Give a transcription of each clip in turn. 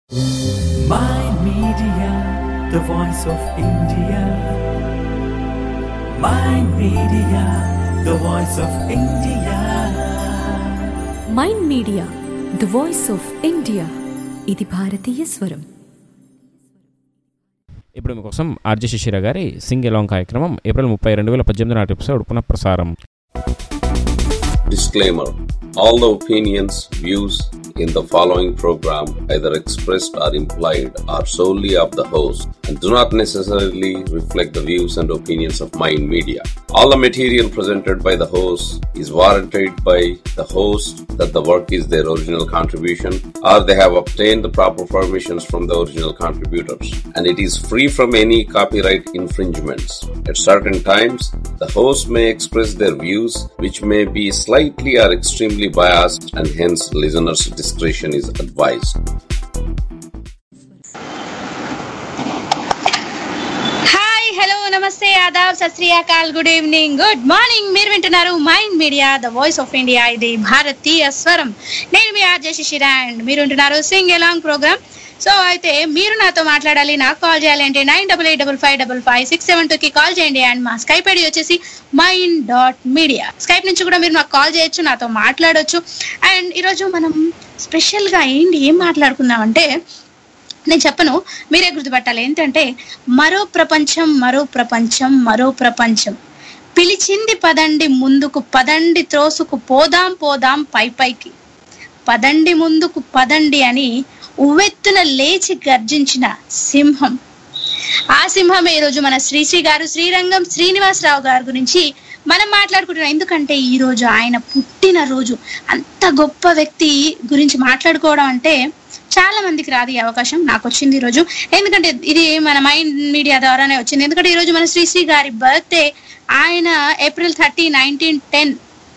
Mind Media, the voice of India. Mind Media, the voice of India. Mind media the voice of India ఇది భారతీయ స్వరం ఇప్పుడు మీకోసం RJ శిశిర గారి సింగ్ ఎలాంగ్ కార్యక్రమం ఏప్రిల్ ముప్పై రెండు వేల పద్దెనిమిది నాటి ఎపిసోడ్ పునఃప్రసారం Disclaimer All the opinions, views in the following program, either expressed or implied, are solely of the host and do not necessarily reflect the views and opinions of Mind Media. All the material presented by the host is warranted by the host that the work is their original contribution or they have obtained the proper permissions from the original contributors and it is free from any copyright infringements. At certain times, the host may express their views which may be slightly or extremely biased and hence listeners' discretion is advised. Hi hello namaste adaab Sat Sri Akal good evening good morning మీరు వింటున్నారు mind media the voice of India ఇది భారతీయ స్వరం నేను మీ RJ శిశిర and మీరు వింటున్నారు Singh along programme so అయితే మీరు నాతో మాట్లాడాలి నాకు కాల్ చేయాలి అంటే nine double eight double five double five six seven టూకి కాల్ చేయండి అండ్ మా స్కైప్ ఐడి వచ్చేసి మైండ్ డాట్ మీడియా స్కైప్ నుంచి కూడా మీరు నాకు కాల్ చేయొచ్చు నాతో మాట్లాడొచ్చు అండ్ ఈరోజు మనం స్పెషల్గా ఏంటి ఏం మాట్లాడుకుందామంటే నేను చెప్పను మీరే గుర్తుపట్టాలి ఏంటంటే మరో ప్రపంచం మరో ప్రపంచం మరో ప్రపంచం పిలిచింది పదండి ముందుకు పదండి త్రోసుకు పోదాం పోదాం పై పైకి పదండి ముందుకు పదండి అని ఉవ్వెత్తున లేచి గర్జించిన సింహం ఆ సింహమే ఈరోజు మన శ్రీశ్రీ గారు శ్రీరంగం శ్రీనివాసరావు గారి గురించి మనం మాట్లాడుకుంటున్నాం ఎందుకంటే ఈ రోజు ఆయన పుట్టిన రోజు అంత గొప్ప వ్యక్తి గురించి మాట్లాడుకోవడం అంటే చాలా మందికి రాదు ఈ అవకాశం నాకు వచ్చింది ఈ రోజు ఎందుకంటే ఇది మన మైండ్ మీడియా ద్వారానే వచ్చింది ఎందుకంటే ఈ రోజు మన శ్రీశ్రీ గారి బర్త్డే ఆయన ఏప్రిల్ థర్టీ నైన్టీన్ టెన్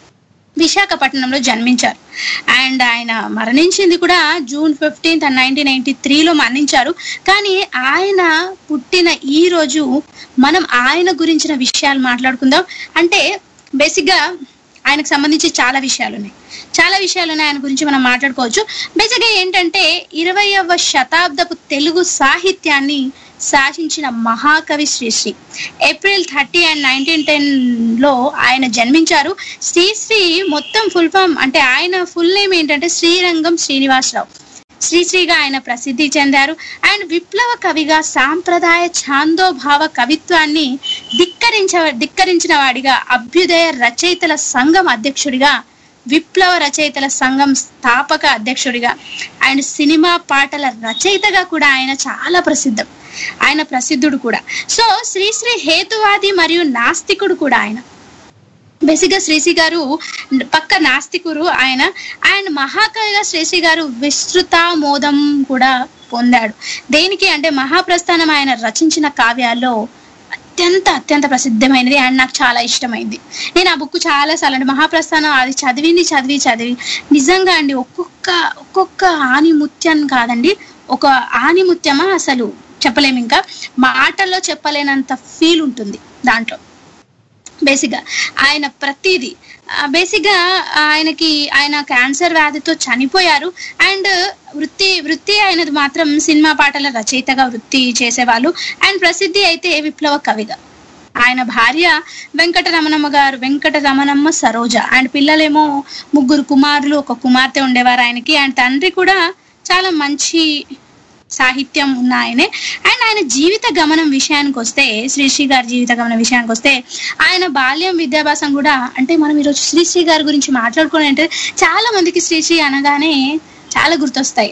విశాఖపట్నంలో జన్మించారు అండ్ ఆయన మరణించింది కూడా June fifteenth and nineteen ninety త్రీలో మరణించారు కానీ ఆయన పుట్టిన ఈ రోజు మనం ఆయన గురించిన విషయాలు మాట్లాడుకుందాం అంటే బేసిక్గా ఆయనకు సంబంధించి చాలా విషయాలు ఉన్నాయి చాలా విషయాలు ఉన్నాయి ఆయన గురించి మనం మాట్లాడుకోవచ్చు బేసిక్గా ఏంటంటే ఇరవయవ శతాబ్దపు తెలుగు సాహిత్యాన్ని శాసించిన మహాకవి Sri Sri April thirty and nineteen ten లో ఆయన జన్మించారు శ్రీశ్రీ మొత్తం ఫుల్ ఫామ్ అంటే ఆయన ఫుల్ నేమ్ ఏంటంటే శ్రీరంగం శ్రీనివాసరావు శ్రీశ్రీగా ఆయన ప్రసిద్ధి చెందారు అండ్ విప్లవ కవిగా సాంప్రదాయ ఛాందోభావ కవిత్వాన్ని ధిక్కరించ ధిక్కరించిన వాడిగా అభ్యుదయ రచయితల సంఘం అధ్యక్షుడిగా విప్లవ రచయితల సంఘం స్థాపక అధ్యక్షుడిగా అండ్ సినిమా పాటల రచయితగా కూడా ఆయన చాలా ప్రసిద్ధం ఆయన ప్రసిద్ధుడు కూడా సో శ్రీశ్రీ హేతువాది మరియు నాస్తికుడు కూడా ఆయన బేసిక్గా శ్రీశ్రీ గారు పక్క నాస్తికురు ఆయన అండ్ మహాకవిగా శ్రీశ్రీ గారు విస్తృతామోదం కూడా పొందాడు దేనికి అంటే మహాప్రస్థానం ఆయన రచించిన కావ్యాల్లో అత్యంత అత్యంత ప్రసిద్ధమైనది అండ్ నాకు చాలా ఇష్టమైంది నేను ఆ బుక్ చాలా సార్లు అంటే మహాప్రస్థానం అది చదివింది చదివి చదివి నిజంగా అండి ఒక్కొక్క ఒక్కొక్క ఆనిముత్యం కాదండి ఒక ఆనిముత్యమా అసలు చెప్పలేము ఇంకా మాటల్లో చెప్పలేనంత ఫీల్ ఉంటుంది దాంట్లో బేసిక్గా ఆయన ప్రతిదీ బేసిక్గా ఆయనకి ఆయన క్యాన్సర్ వ్యాధితో చనిపోయారు అండ్ వృత్తి వృత్తి ఆయనది మాత్రం సినిమా పాటల రచయితగా వృత్తి చేసేవాళ్ళు అండ్ ప్రసిద్ధి అయితే విప్లవ కవిగా ఆయన భార్య వెంకట రమణమ్మ గారు వెంకట రమణమ్మ సరోజ అండ్ పిల్లలేమో ముగ్గురు కుమారులు ఒక కుమార్తె ఉండేవారు ఆయనకి అండ్ తండ్రి కూడా చాలా మంచి సాహిత్యం ఉన్న ఆయనే అండ్ ఆయన జీవిత గమనం విషయానికి వస్తే శ్రీశ్రీ గారి జీవిత గమనం విషయానికి వస్తే ఆయన బాల్యం విద్యాభ్యాసం కూడా అంటే మనం ఈరోజు శ్రీశ్రీ గారి గురించి మాట్లాడుకోవాలి అంటే చాలా మందికి శ్రీశ్రీ అనగానే చాలా గుర్తొస్తాయి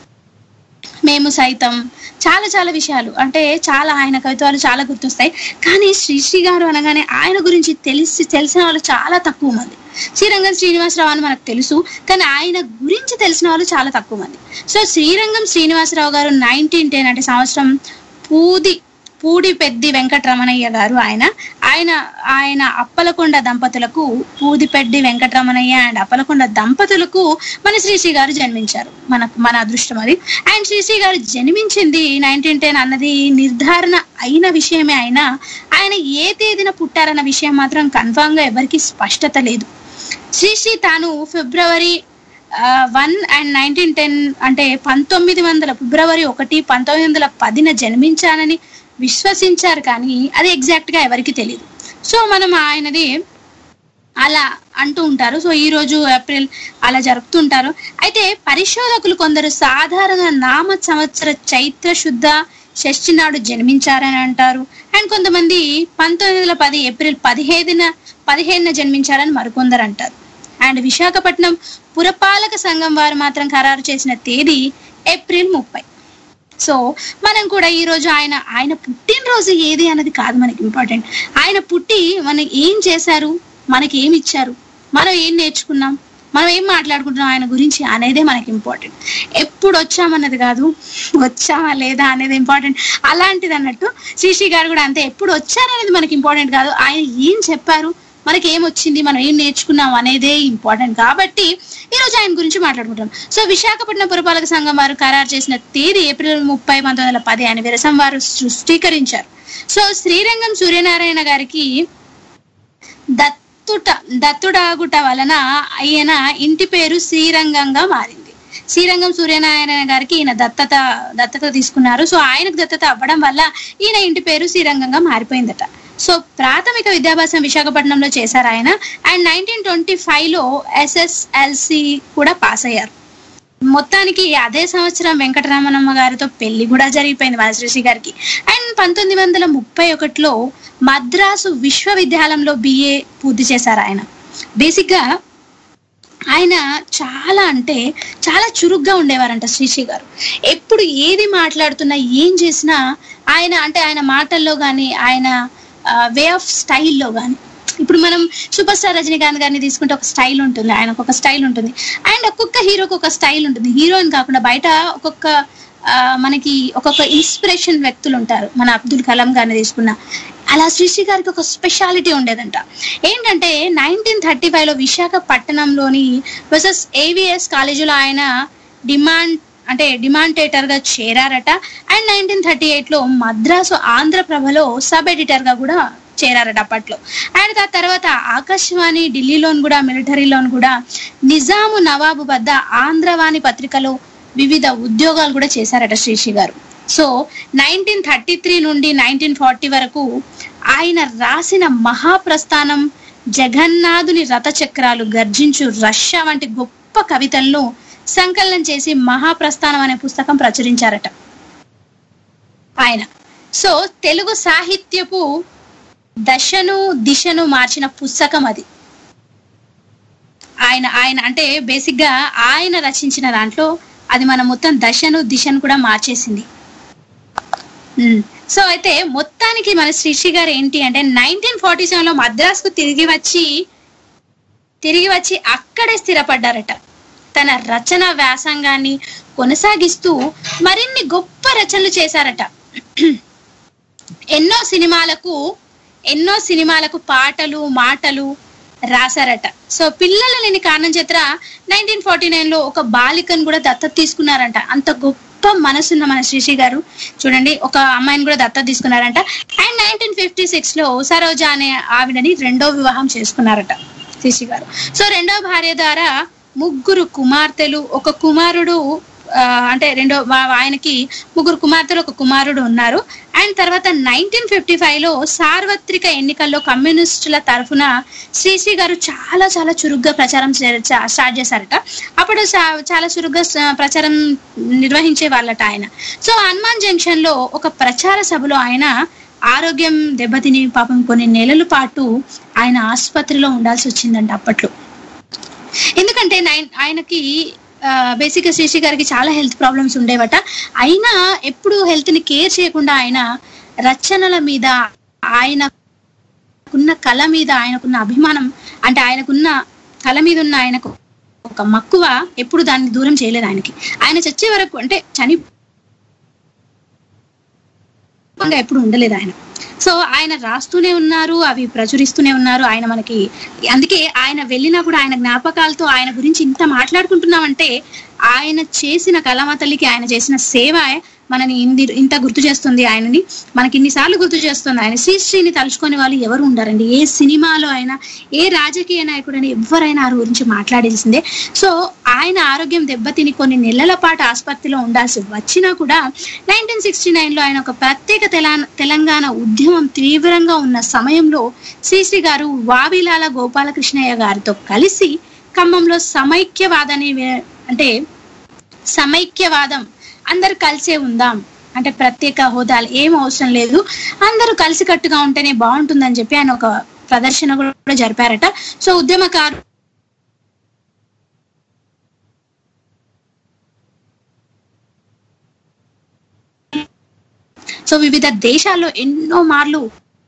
మేము సైతం చాలా చాలా విషయాలు అంటే చాలా ఆయన కవిత్వాలు చాలా గుర్తొస్తాయి కానీ శ్రీశ్రీ గారు అనగానే ఆయన గురించి తెలిసి తెలిసిన వాళ్ళు చాలా తక్కువ మంది శ్రీరంగం శ్రీనివాసరావు అని మనకు తెలుసు కానీ ఆయన గురించి తెలిసిన వాళ్ళు చాలా తక్కువ మంది సో శ్రీరంగం శ్రీనివాసరావు గారు నైన్టీన్ టెన్ అంటే సంవత్సరం పూది పూడి పెద్ది వెంకటరమణయ్య గారు ఆయన ఆయన ఆయన అప్పలకొండ దంపతులకు పూదిపెడ్డి వెంకటరమణయ్య అండ్ అప్పలకొండ దంపతులకు మన శ్రీశ్రీ గారు జన్మించారు మనకు మన అదృష్టం అది అండ్ శ్రీశ్రీ గారు జన్మించింది నైన్టీన్ టెన్ అన్నది నిర్ధారణ అయిన విషయమే అయినా ఆయన ఏ తేదీన పుట్టారన్న విషయం మాత్రం కన్ఫామ్ గా ఎవరికి స్పష్టత లేదు శ్రీశ్రీ తాను February one and nineteen ten అంటే పంతొమ్మిది వందల ఫిబ్రవరి ఒకటి పంతొమ్మిది వందల పదిన జన్మించానని విశ్వసించారు కానీ అది ఎగ్జాక్ట్ గా ఎవరికి తెలియదు సో మనం ఆయనది అలా అంటూ ఉంటారు సో ఈ రోజు ఏప్రిల్ అలా జరుపుతుంటారు అయితే పరిశోధకులు కొందరు సాధారణ నామ సంవత్సర చైత్ర శుద్ధ షష్ఠి నాడు జన్మించారని అంటారు అండ్ కొంతమంది పంతొమ్మిది వందల పది ఏప్రిల్ పదిహేనున పదిహేనున జన్మించారని మరికొందరు అంటారు అండ్ విశాఖపట్నం పురపాలక సంఘం వారు మాత్రం ఖరారు చేసిన తేదీ ఏప్రిల్ ముప్పై సో మనం కూడా ఈ రోజు ఆయన ఆయన పుట్టినరోజు ఏది అన్నది కాదు మనకి ఇంపార్టెంట్ ఆయన పుట్టి మనకి ఏం చేశారు మనకి ఏమి ఇచ్చారు మనం ఏం నేర్చుకున్నాం మనం ఏం మాట్లాడుకుంటున్నాం ఆయన గురించి అనేదే మనకి ఇంపార్టెంట్ ఎప్పుడు వచ్చామన్నది కాదు వచ్చామా లేదా అనేది ఇంపార్టెంట్ అలాంటిది అన్నట్టు శ్రీశ్రీ గారు కూడా అంతే ఎప్పుడు వచ్చారనేది మనకి ఇంపార్టెంట్ కాదు ఆయన ఏం చెప్పారు మనకి ఏం వచ్చింది మనం ఏం నేర్చుకున్నాం అనేదే ఇంపార్టెంట్ కాబట్టి ఈ రోజు ఆయన గురించి మాట్లాడుకుంటాం సో విశాఖపట్నం పురపాలక సంఘం వారు ఖరారు చేసిన తేదీ ఏప్రిల్ ముప్పై పంతొమ్మిది వందల పది అని విరసం వారు సృష్టీకరించారు సో శ్రీరంగం సూర్యనారాయణ గారికి దత్తుట దత్తుడాగుట వలన ఆయన ఇంటి పేరు శ్రీరంగంగా మారింది శ్రీరంగం సూర్యనారాయణ గారికి ఈయన దత్తత దత్తత తీసుకున్నారు సో ఆయనకు దత్తత అవ్వడం వల్ల ఈయన ఇంటి పేరు శ్రీరంగంగా మారిపోయిందట సో ప్రాథమిక విద్యాభ్యాసం విశాఖపట్నంలో చేశారు ఆయన అండ్ నైన్టీన్ ట్వంటీ లో ఎస్ఎస్ఎల్సి కూడా పాస్ అయ్యారు మొత్తానికి అదే సంవత్సరం వెంకటరామనమ్మ గారితో పెళ్లి కూడా జరిగిపోయింది వాసశ్రీ గారికి అండ్ పంతొమ్మిది వందల ముప్పై ఒకటిలో మద్రాసు విశ్వవిద్యాలయంలో బిఏ పూర్తి చేశారు ఆయన బేసిక్ గా ఆయన చాలా అంటే చాలా చురుగ్గా ఉండేవారంట శ్రీశ్రీ గారు ఎప్పుడు ఏది మాట్లాడుతున్నా ఏం చేసినా ఆయన అంటే ఆయన మాటల్లో కానీ ఆయన వే ఆఫ్ స్టైల్లో కానీ ఇప్పుడు మనం సూపర్ స్టార్ రజనీకాంత్ గారిని తీసుకుంటే ఒక స్టైల్ ఉంటుంది ఆయనకు ఒక స్టైల్ ఉంటుంది అండ్ ఒక్కొక్క హీరోకి ఒక స్టైల్ ఉంటుంది హీరోయిన్ కాకుండా బయట ఒక్కొక్క ఆ, మనకి ఒక్కొక్క ఇన్స్పిరేషన్ వ్యక్తులు ఉంటారు మన అబ్దుల్ కలాం గారిని తీసుకున్న అలా శ్రీశ్రీ గారికి ఒక స్పెషాలిటీ ఉండేదంట ఏంటంటే నైన్టీన్ థర్టీ లో విశాఖపట్నంలోని వర్సెస్ ఏవిఎస్ కాలేజీలో ఆయన డిమాండ్ అంటే డిమాండేటర్ గా చేరారట అండ్ నైన్టీన్ థర్టీ లో మద్రాసు ఆంధ్రప్రభలో సబ్ ఎడిటర్ గా కూడా చేరారట అప్పట్లో అండ్ ఆ తర్వాత ఆకాశవాణి ఢిల్లీలోను కూడా మిలిటరీలోను కూడా నిజాము నవాబు వద్ద ఆంధ్రవాణి పత్రికలో వివిధ ఉద్యోగాలు కూడా చేశారట శ్రీశ్రీ గారు సో నైన్టీన్ థర్టీ త్రీ నుండి నైన్టీన్ ఫార్టీ వరకు ఆయన రాసిన మహాప్రస్థానం జగన్నాథుని రథచక్రాలు గర్జించు రష్యా వంటి గొప్ప కవితలను సంకలనం చేసి మహాప్రస్థానం అనే పుస్తకం ప్రచురించారట ఆయన సో తెలుగు సాహిత్యపు దశను దిశను మార్చిన పుస్తకం అది ఆయన ఆయన అంటే బేసిక్ గా ఆయన రచించిన దాంట్లో అది మన మొత్తం దశను దిశను కూడా మార్చేసింది ఉమ్. సో అయితే మొత్తానికి మన శ్రీశ్రీ గారు ఏంటి అంటే నైన్టీన్ ఫార్టీ సెవెన్ లో మద్రాసుకు తిరిగి వచ్చి తిరిగి వచ్చి అక్కడే స్థిరపడ్డారట తన రచన వ్యాసంగాన్ని కొనసాగిస్తూ మరిన్ని గొప్ప రచనలు చేశారట ఎన్నో సినిమాలకు ఎన్నో సినిమాలకు పాటలు మాటలు రాశారట సో పిల్లలు లేని కారణం చేత నైన్టీన్ ఫార్టీ నైన్ లో ఒక బాలికను కూడా దత్తత తీసుకున్నారంట అంత గొప్ప మనసున్న మన శ్రీశ్రీ గారు చూడండి ఒక అమ్మాయిని కూడా దత్తత తీసుకున్నారంట అండ్ నైన్టీన్ ఫిఫ్టీ సిక్స్ లో సరోజ అనే ఆవిడని రెండో వివాహం చేసుకున్నారట శ్రీశ్రీ గారు సో రెండో భార్య ద్వారా ముగ్గురు కుమార్తెలు ఒక కుమారుడు ఆ, అంటే రెండో వా- ఆయనకి ముగ్గురు కుమార్తెలు ఒక కుమారుడు ఉన్నారు అండ్ తర్వాత నైన్టీన్ ఫిఫ్టీ ఫైవ్ లో సార్వత్రిక ఎన్నికల్లో కమ్యూనిస్టుల తరఫున శ్రీశ్రీ గారు చాలా చాలా చురుగ్గా ప్రచారం చే- చా- స్టార్ట్ చేశారట అప్పుడు చా- చాలా చురుగ్గా స- ప్రచారం నిర్వహించే వాళ్ళట ఆయన సో హనుమాన్ జంక్షన్ లో ఒక ప్రచార సభలో ఆయన ఆరోగ్యం దెబ్బతిని పాపం కొన్ని నెలల పాటు ఆయన ఆసుపత్రిలో ఉండాల్సి వచ్చిందంట అప్పట్లో ఎందుకంటే నైన్ ఆయనకి బేసిక్ గా శ్రీశ్రీ గారికి చాలా హెల్త్ ప్రాబ్లమ్స్ ఉండేవట అయినా ఎప్పుడు హెల్త్ ని కేర్ చేయకుండా ఆయన రచనల మీద ఆయనకున్న కళ మీద ఆయనకున్న అభిమానం అంటే ఆయనకున్న కళ మీద ఉన్న ఆయనకు ఒక మక్కువ ఎప్పుడు దాన్ని దూరం చేయలేదు ఆయనకి ఆయన చచ్చే వరకు అంటే చని ఎప్పుడు ఉండలేదు ఆయన సో ఆయన రాస్తూనే ఉన్నారు అవి ప్రచురిస్తూనే ఉన్నారు ఆయన మనకి అందుకే ఆయన వెళ్ళినా కూడా ఆయన జ్ఞాపకాలతో ఆయన గురించి ఇంత మాట్లాడుకుంటున్నామంటే ఆయన చేసిన కళామ తల్లికి ఆయన చేసిన సేవ మనని ఇంది ఇంత గుర్తు చేస్తుంది ఆయనని మనకి ఇన్నిసార్లు గుర్తు చేస్తుంది ఆయన శ్రీశ్రీని తలుచుకునే వాళ్ళు ఎవరు ఉండారండి ఏ సినిమాలో అయినా ఏ రాజకీయ నాయకుడైనా ఎవరైనా ఆయన గురించి మాట్లాడాల్సిందే సో ఆయన ఆరోగ్యం దెబ్బతిని కొన్ని నెలల పాటు ఆసుపత్రిలో ఉండాల్సి వచ్చినా కూడా నైన్టీన్ సిక్స్టీ నైన్లో ఆయన ఒక ప్రత్యేక తెలా- తెలంగాణ ఉద్యమం తీవ్రంగా ఉన్న సమయంలో శ్రీశ్రీ గారు వావిలాల గోపాలకృష్ణయ్య గారితో కలిసి ఖమ్మంలో సమైక్యవాదని వే- అంటే సమైక్యవాదం అందరు కలిసే ఉందాం అంటే ప్రత్యేక హోదాలు ఏం అవసరం లేదు అందరూ కలిసికట్టుగా ఉంటేనే బాగుంటుందని చెప్పి ఆయన ఒక ప్రదర్శన కూడా జరిపారట సో ఉద్యమకారు సో వివిధ దేశాల్లో ఎన్నో మార్లు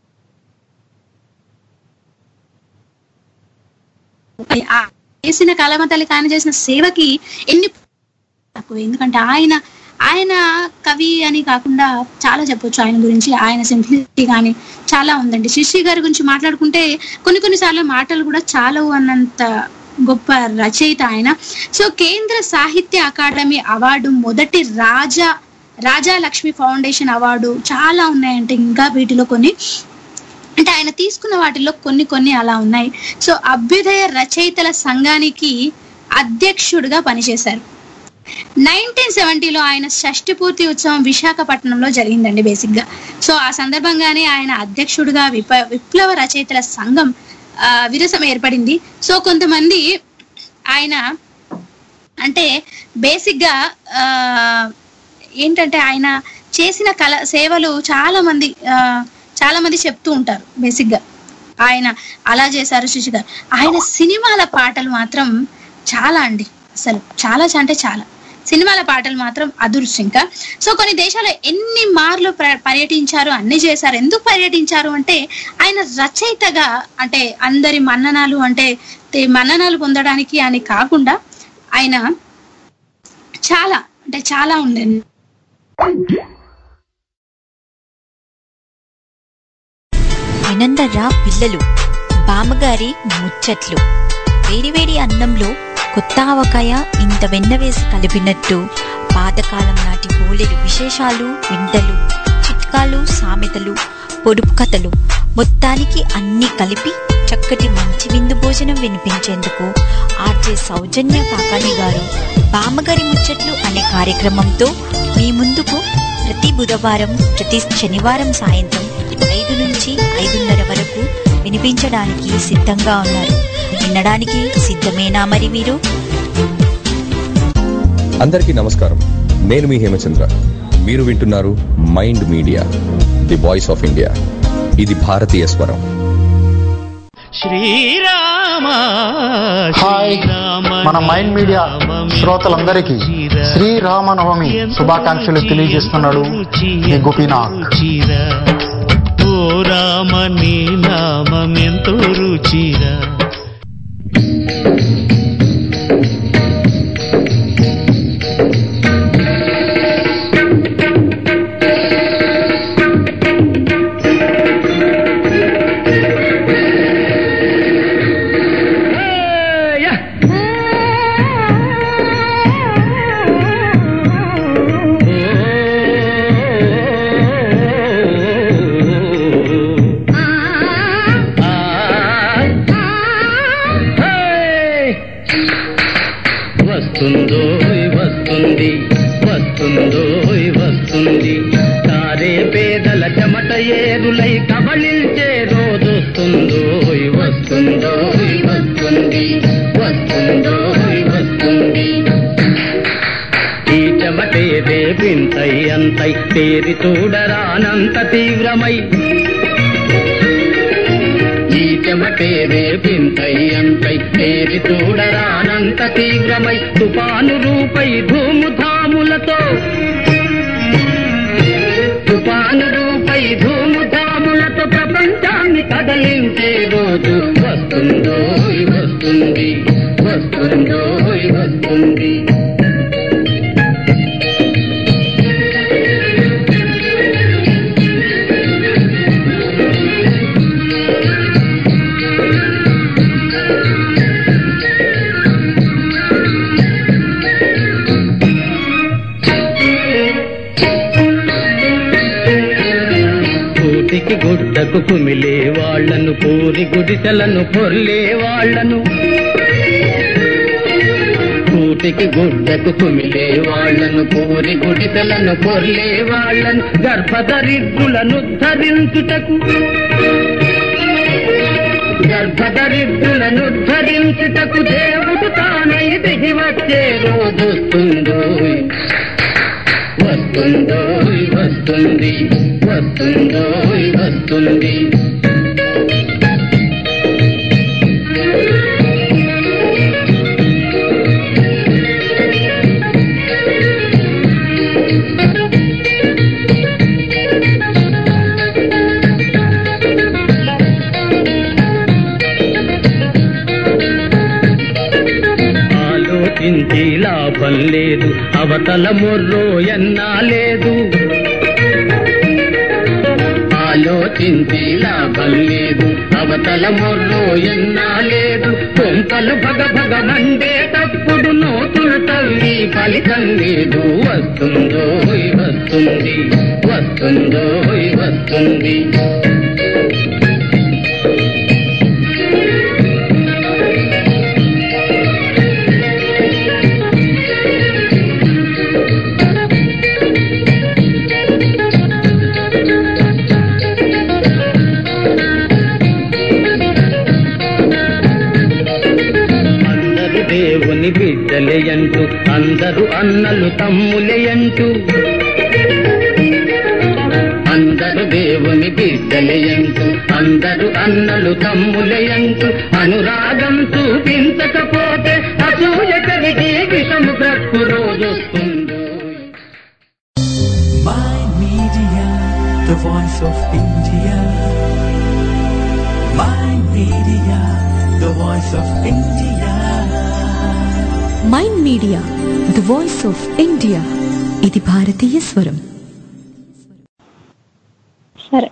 ఆ చేసిన కలమ తల్లి ఆయన చేసిన సేవకి ఎన్ని తక్కువ ఎందుకంటే ఆయన ఆయన కవి అని కాకుండా చాలా చెప్పొచ్చు ఆయన గురించి ఆయన సింప్లిసిటీ కానీ చాలా ఉందండి శ్రీశ్రీ గారి గురించి మాట్లాడుకుంటే కొన్ని కొన్నిసార్లు మాటలు కూడా చాలవు అన్నంత గొప్ప రచయిత ఆయన సో కేంద్ర సాహిత్య అకాడమీ అవార్డు మొదటి రాజా రాజా లక్ష్మి ఫౌండేషన్ అవార్డు చాలా ఉన్నాయంటే ఇంకా వీటిలో కొన్ని అంటే ఆయన తీసుకున్న వాటిలో కొన్ని కొన్ని అలా ఉన్నాయి సో అభ్యుదయ రచయితల సంఘానికి అధ్యక్షుడిగా పనిచేశారు నైన్టీన్ సెవెంటీలో ఆయన షష్టి పూర్తి ఉత్సవం విశాఖపట్నంలో జరిగిందండి బేసిక్ గా సో ఆ సందర్భంగానే ఆయన అధ్యక్షుడిగా విప విప్లవ రచయితల సంఘం ఆ, విరసం ఏర్పడింది సో కొంతమంది ఆయన అంటే బేసిక్ గా ఆ, ఏంటంటే ఆయన చేసిన కళ సేవలు చాలా మంది ఆ, చాలా మంది చెప్తూ ఉంటారు బేసిక్ గా ఆయన అలా చేశారు శశి గారు ఆయన సినిమాల పాటలు మాత్రం చాలా అండి అసలు చాలా చా- అంటే చాలా సినిమాల పాటలు మాత్రం అదుర్స్ ఇంకా సో కొన్ని దేశాలు ఎన్ని మార్లు ప్ర- పర్యటించారు అన్ని చేశారు ఎందుకు పర్యటించారు అంటే ఆయన రచయితగా అంటే అందరి మన్ననాలు అంటే తే- మన్ననాలు పొందడానికి అని కాకుండా ఆయన చాలా అంటే చాలా ఉండేది వినందర్రా పిల్లలు బామ్మగారి ముచ్చట్లు వేడివేడి అన్నంలో కొత్త ఆవకాయ ఇంత వెన్న వేసి కలిపినట్టు పాతకాలం నాటి బోలెడు విశేషాలు వింతలు చిట్కాలు సామెతలు పొడుపు కథలు మొత్తానికి అన్ని కలిపి చక్కటి మంచి విందు భోజనం వినిపించేందుకు ఆర్జే సౌజన్య కాకాని గారు బామ్మగారి ముచ్చట్లు అనే కార్యక్రమంతో మీ ముందుకు ప్రతి బుధవారం ప్రతి శనివారం సాయంత్రం ఐదు నుంచి ఐదున్నర వరకు వినిపించడానికి సిద్ధంగా ఉన్నారు వినడానికి సిద్ధమేనా మరి మీరు అందరికీ నమస్కారం నేను మీ హేమచంద్ర మీరు వింటున్నారు mind media the voice of India ఇది భారతీయ స్వరం శ్రీరామ హాయ్ మన మైండ్ మీడియా శ్రోతలందరికీ శ్రీరామనవమి శుభాకాంక్షలు తెలియజేస్తున్నాడు మీ గోపీనాథ్ ఓ రామ నీ నామెంతో రుచిరా వస్తుందో వస్తుంది వస్తుందో వస్తుంది తారే పేదల చెమట ఏరులై కబళించే రోజొస్తుందో వస్తుందో వస్తుంది వస్తుందో వస్తుంది ఈ చెమటే రేపింతై అంతై తేరి చూడరానంత తీవ్రమై ఈ చెమటే రేపింతై అంతై తేరి చూడరానంత తీవ్రమై తుఫాను రూపై ధూముధాములతో తుఫాను రూపై ధూముధాములతో ప్రపంచాన్ని కదలించే రోజు వస్తుందో వస్తుంది వస్తుందో వస్తుంది కూటికి గుడ్డకు కుమిలే వాళ్ళను పూరి గుడిసెలను పొర్లే వాళ్ళను కూటికి గుడ్డకు కుమిలే వాళ్ళను పూరి గుడిసెలను పొర్లే వాళ్ళను గర్భదరిద్రులను ధరించుటకు గర్భదరిద్రులను ధరించుటకు దేవుడు తానై దిగి వచ్చే రోజొస్తుందో వస్తుందో వస్తుంది వస్తుందో వస్తుంది ఆలోచించి లాభం లేదు అవతల మొర్రో ఎన్నా లేదు ఆలోచించి లాభం లేదు అవతల మొర్రో ఎన్నా లేదు కొంపలు భగ భగ మండేటప్పుడు నోతులు తవ్వి ఫలితం లేదు వస్తుందో వస్తుంది వస్తుందో వస్తుంది అందరు దేవుని బిడ్డలేయంటూ అందరు అన్నలు తమ్ములేయంటూ అందరు దేవుని బిడ్డలేయంటూ అందరు అన్నలు తమ్ములేయంటూ అనురాగం చూపించకపోతే అసూయ కలిగి విషము బ్రతుకు రోజొస్తుందో Mind Media, the voice of India. Mind Media, the voice of India. Mind media the voice of India ఇది భారతీయ స్వరం సరే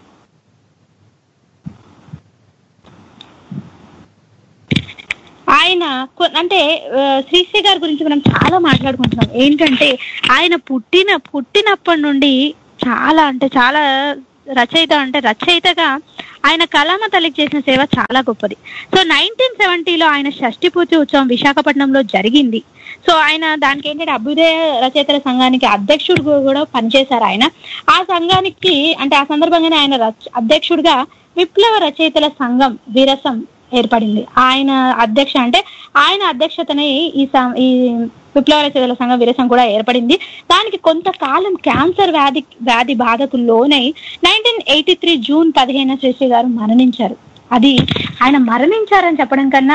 ఆయన కొ- అంటే ఆ, శ్రీశ్రీ గారి గురించి మనం చాలా మాట్లాడుకుంటున్నాం ఏంటంటే ఆయన పుట్టిన పుట్టినప్పటి నుండి చాలా అంటే చాలా రచయిత అంటే రచయితగా ఆయన కళామ తల్లికి చేసిన సేవ చాలా గొప్పది సో నైన్టీన్ సెవెంటీలో ఆయన షష్ఠి పూర్తి ఉత్సవం విశాఖపట్నంలో జరిగింది సో ఆయన దానికి ఏంటంటే అభ్యుదయ రచయితల సంఘానికి అధ్యక్షుడు కూడా పనిచేశారు ఆయన ఆ సంఘానికి అంటే ఆ సందర్భంగానే ఆయన రచ- అధ్యక్షుడిగా విప్లవ రచయితల సంఘం విరసం ఏర్పడింది ఆయన అధ్యక్ష అంటే ఆయన అధ్యక్షతనే ఈ సం- ఈ విప్లవ రచయితల సంఘం విరసం కూడా ఏర్పడింది దానికి కొంతకాలం క్యాన్సర్ వ్యాధి వ్యాధి బాధకు లోనై నైన్టీన్ ఎయిటీ త్రీ జూన్ పదిహేను శ్రీశ్రీ గారు మరణించారు అది ఆయన మరణించారని చెప్పడం కన్నా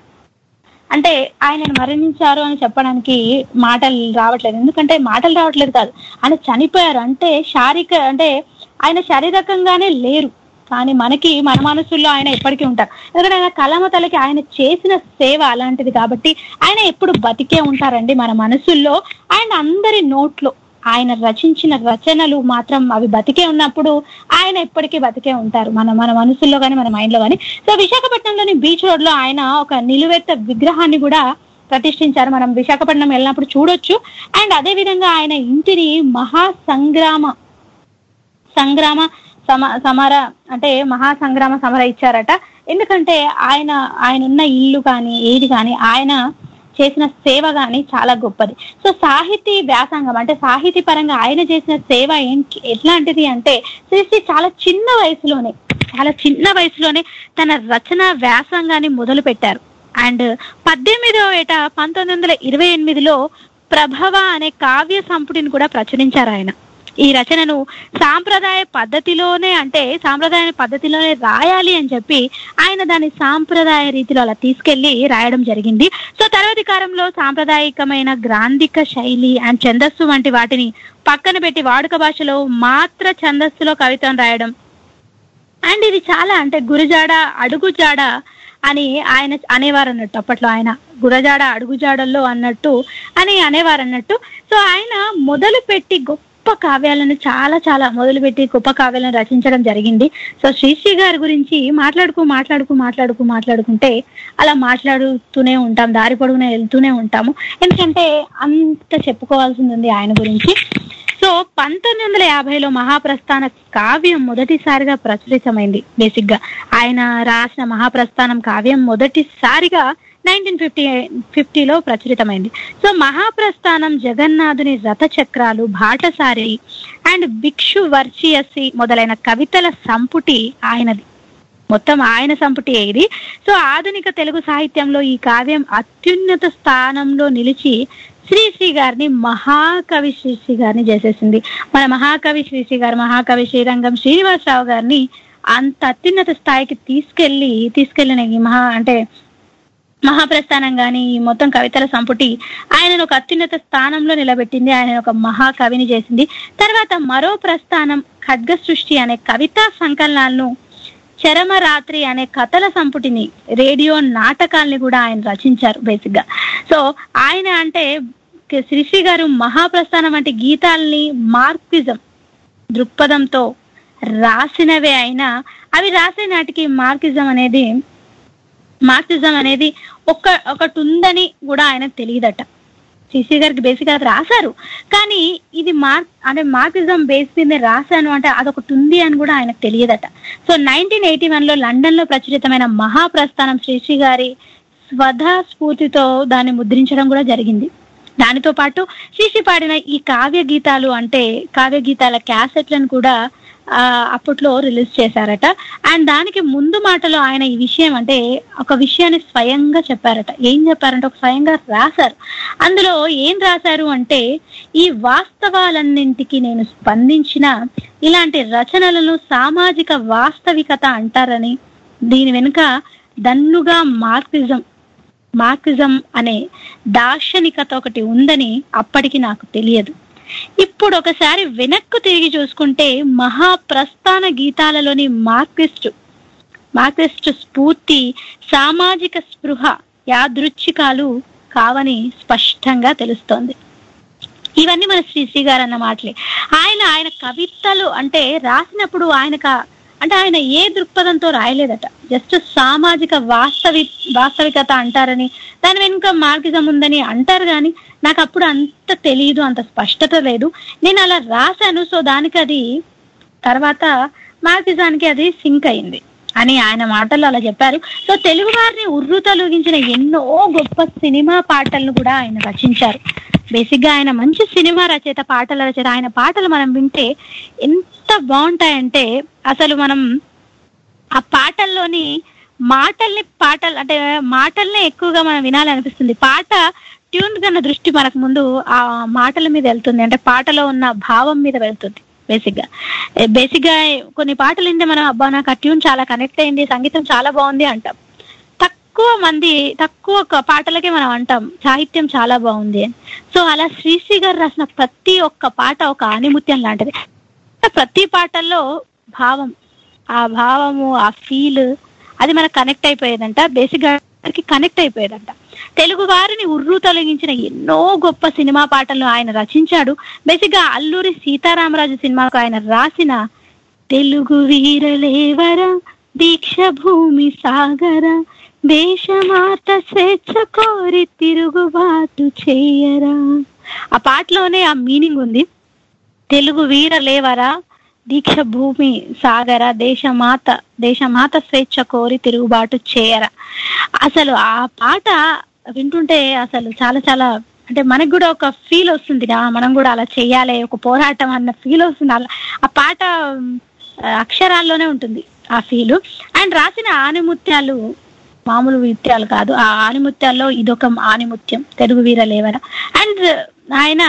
అంటే ఆయన మరణించారు అని చెప్పడానికి మాటలు రావట్లేదు ఎందుకంటే మాటలు రావట్లేదు కాదు ఆయన చనిపోయారు అంటే శారీరక అంటే ఆయన శారీరకంగానే లేరు కానీ మనకి మన మనసుల్లో ఆయన ఎప్పటికీ ఉంటారు ఎందుకంటే ఆయన కలమ తలకి ఆయన చేసిన సేవ అలాంటిది కాబట్టి ఆయన ఎప్పుడు బతికే ఉంటారండి మన మనసుల్లో ఆయన అందరి నోట్లో ఆయన రచించిన రచనలు మాత్రం అవి బతికే ఉన్నప్పుడు ఆయన ఎప్పటికీ బతికే ఉంటారు మన మన మనసుల్లో కానీ మన మైండ్ లో కానీ సో విశాఖపట్నంలోని బీచ్ రోడ్ లో ఆయన ఒక నిలువెత్త విగ్రహాన్ని కూడా ప్రతిష్ఠించారు మనం విశాఖపట్నం వెళ్ళినప్పుడు చూడొచ్చు అండ్ అదే విధంగా ఆయన ఇంటిని మహా సంగ్రామ సంగ్రామ సమ సమర అంటే మహా సంగ్రామ సమర ఇచ్చారట ఎందుకంటే ఆయన ఆయన ఉన్న ఇల్లు కానీ ఏది కానీ ఆయన చేసిన సేవ కానీ చాలా గొప్పది సో సాహితీ వ్యాసంగం అంటే సాహితీ పరంగా ఆయన చేసిన సేవ ఏంటి ఎట్లాంటిది అంటే శ్రీశ్రీ చాలా చిన్న వయసులోనే చాలా చిన్న వయసులోనే తన రచన వ్యాసంగాన్ని మొదలు పెట్టారు అండ్ పద్దెనిమిదవ ఏట పంతొమ్మిది వందల ఇరవై ఎనిమిదిలో ప్రభవ అనే కావ్య సంపుటిని కూడా ప్రచురించారు ఆయన ఈ రచనను సాంప్రదాయ పద్ధతిలోనే అంటే సాంప్రదాయ పద్ధతిలోనే రాయాలి అని చెప్పి ఆయన దాన్ని సాంప్రదాయ రీతిలో అలా తీసుకెళ్లి రాయడం జరిగింది సో తర్వాతి కాలంలో సాంప్రదాయకమైన గ్రాంధిక శైలి అండ్ ఛందస్సు వంటి వాటిని పక్కన పెట్టి వాడుక భాషలో మాత్ర ఛందస్సులో కవితను రాయడం అండ్ ఇది చాలా అంటే గురజాడ అడుగుజాడ అని ఆయన అనేవారు అన్నట్టు అప్పట్లో ఆయన గురజాడ అడుగుజాడల్లో అన్నట్టు అని అనేవారు అన్నట్టు సో ఆయన మొదలు పెట్టి గొప్ప కావ్యాలను చాలా చాలా మొదలుపెట్టి గొప్ప కావ్యాలను రచించడం జరిగింది సో శ్రీశ్రీ గారి గురించి మాట్లాడుకు మాట్లాడుకు మాట్లాడుకు మాట్లాడుకుంటే అలా మాట్లాడుతూనే ఉంటాం దారి పొడుగునే వెళ్తూనే ఉంటాము ఎందుకంటే అంత చెప్పుకోవాల్సింది ఉంది ఆయన గురించి సో పంతొమ్మిది వందల యాభైలో మహాప్రస్థాన కావ్యం మొదటిసారిగా ప్రచురితమైంది బేసిక్ గా ఆయన రాసిన మహాప్రస్థానం కావ్యం మొదటిసారిగా నైన్టీన్ ఫిఫ్టీ ఫిఫ్టీలో ప్రచురితమైంది సో మహాప్రస్థానం జగన్నాథుని రథ చక్రాలు బాటసారి అండ్ భిక్షు వర్చియసి మొదలైన కవితల సంపుటి ఆయనది మొత్తం ఆయన సంపుటి ఇది సో ఆధునిక తెలుగు సాహిత్యంలో ఈ కావ్యం అత్యున్నత స్థానంలో నిలిచి శ్రీశ్రీ గారిని మహాకవి శ్రీశ్రీ గారిని చేసేసింది మన మహాకవి శ్రీశ్రీ గారు మహాకవి శ్రీరంగం శ్రీనివాసరావు గారిని అంత అత్యున్నత స్థాయికి తీసుకెళ్లి తీసుకెళ్లిన ఈ మహా అంటే మహాప్రస్థానం గాని ఈ మొత్తం కవితల సంపుటి ఆయనను ఒక అత్యున్నత స్థానంలో నిలబెట్టింది ఆయన ఒక మహాకవిని చేసింది తర్వాత మరో ప్రస్థానం ఖడ్గ సృష్టి అనే కవితా సంకలనాలను చరమరాత్రి అనే కథల సంపుటిని రేడియో నాటకాల్ని కూడా ఆయన రచించారు బేసిక్ గా సో ఆయన అంటే శ్రీశ్రీ గారు మహాప్రస్థానం అంటే గీతాల్ని మార్క్విజం దృక్పథంతో రాసినవే అయినా అవి రాసే నాటికి మార్కిజం అనేది మార్క్సిజం అనేది ఒక ఒకటి ఉందని కూడా ఆయనకు తెలియదట సిసి గారికి బేసిక్ గా రాశారు కానీ ఇది మార్క్ అంటే మార్క్సిజం బేస్ మీద రాశాను అంటే అదొకటి ఉంది అని కూడా ఆయనకు తెలియదట సో నైన్టీన్ ఎయిటీ వన్ లో లండన్ లో ప్రచురితమైన మహాప్రస్థానం శ్రీశ్రీ గారి స్వధా స్ఫూర్తితో దాన్ని ముద్రించడం కూడా జరిగింది దానితో పాటు శ్రీశ్రీ పాడిన ఈ కావ్య గీతాలు అంటే కావ్య గీతాల క్యాసెట్లను కూడా ఆ, అప్పట్లో రిలీజ్ చేశారట అండ్ దానికి ముందు మాటలో ఆయన ఈ విషయం అంటే ఒక విషయాన్ని స్వయంగా చెప్పారట ఏం చెప్పారంటే ఒక స్వయంగా రాశారు అందులో ఏం రాశారు అంటే ఈ వాస్తవాలన్నింటికి నేను స్పందించిన ఇలాంటి రచనలను సామాజిక వాస్తవికత అంటారని దీని వెనుక దన్నుగా మార్క్సిజం మార్క్సిజం అనే దార్శనికత ఒకటి ఉందని అప్పటికి నాకు తెలియదు ఇప్పుడు ఒకసారి వెనక్కు తిరిగి చూసుకుంటే మహాప్రస్థాన గీతాలలోని మార్క్సిస్ట్ మార్క్సిస్ట్ స్ఫూర్తి సామాజిక స్పృహ యాదృచ్ఛికాలు కావని స్పష్టంగా తెలుస్తోంది ఇవన్నీ మన శ్రీశ్రీ గారు అన్న మాటలే ఆయన ఆయన కవితలు అంటే రాసినప్పుడు ఆయనకు ఆ- అంటే ఆయన ఏ దృక్పథంతో రాయలేదట జస్ట్ సామాజిక వాస్తవి వాస్తవికత అంటారని దాని వెనుక మార్గిజం ఉందని అంటారు కానీ నాకు అప్పుడు అంత తెలియదు అంత స్పష్టత లేదు నేను అలా రాశాను సో దానికి అది తర్వాత మార్గిజానికి అది సింక్ అయింది అని ఆయన మాటల్లో అలా చెప్పారు సో తెలుగు వారిని ఉర్రు తొలగించిన ఎన్నో గొప్ప సినిమా పాటలను కూడా ఆయన రచించారు బేసిక్ గా ఆయన మంచి సినిమా రచయిత పాటల రచయిత ఆయన పాటలు మనం వింటే ఎంత బాగుంటాయంటే అసలు మనం ఆ పాటల్లోని మాటల్ని పాటలు అంటే మాటల్నే ఎక్కువగా మనం వినాలనిపిస్తుంది పాట ట్యూన్ కన్నా దృష్టి మనకు ముందు ఆ మాటల మీద వెళ్తుంది అంటే పాటలో ఉన్న భావం మీద వెళ్తుంది బేసిక్ గా బేసిక్ గా కొన్ని పాటలు వింటే మనం అబ్బా నాకు ఆ ట్యూన్ చాలా కనెక్ట్ అయింది సంగీతం చాలా బాగుంది అంటాం తక్కువ మంది తక్కువ క- పాటలకే మనం అంటాం సాహిత్యం చాలా బాగుంది అని సో అలా శ్రీశ్రీ గారు రాసిన ప్రతి ఒక్క పాట ఒక ఆనిముత్యం లాంటిది ప్రతి పాటల్లో భావం ఆ భావము ఆ ఫీల్ అది మనకు కనెక్ట్ అయిపోయేదంట బేసిక్ గా కనెక్ట్ అయిపోయేదంట తెలుగు వారిని ఉర్రు తొలగించిన ఎన్నో గొప్ప సినిమా పాటలను ఆయన రచించాడు బేసిక్ గా అల్లూరి సీతారామరాజు సినిమాకు ఆయన రాసిన తెలుగు వీరలేవర దీక్ష భూమి సాగర దేశమాత స్వేచ్ఛ కోరి తిరుగుబాటు చేయరా ఆ పాటలోనే ఆ మీనింగ్ ఉంది తెలుగు వీర లేవరా దీక్ష భూమి సాగర దేశమాత దేశమాత స్వేచ్ఛ కోరి తిరుగుబాటు చేయరా అసలు ఆ పాట వింటుంటే అసలు చాలా చాలా అంటే మనకు కూడా ఒక ఫీల్ వస్తుంది "ఆ, మనం కూడా అలా చెయ్యాలి ఒక పోరాటం అన్న ఫీల్ వస్తుంది అలా ఆ పాట ఉమ్, అక్షరాల్లోనే ఉంటుంది ఆ ఫీల్ అండ్ రాసిన ఆనిముత్యాలు మామూలు ముత్యాలు కాదు ఆ ఆనిముత్యాల్లో ఇదొక ఆనిముత్యం తెలుగు వీర లేవర అండ్ ఆయన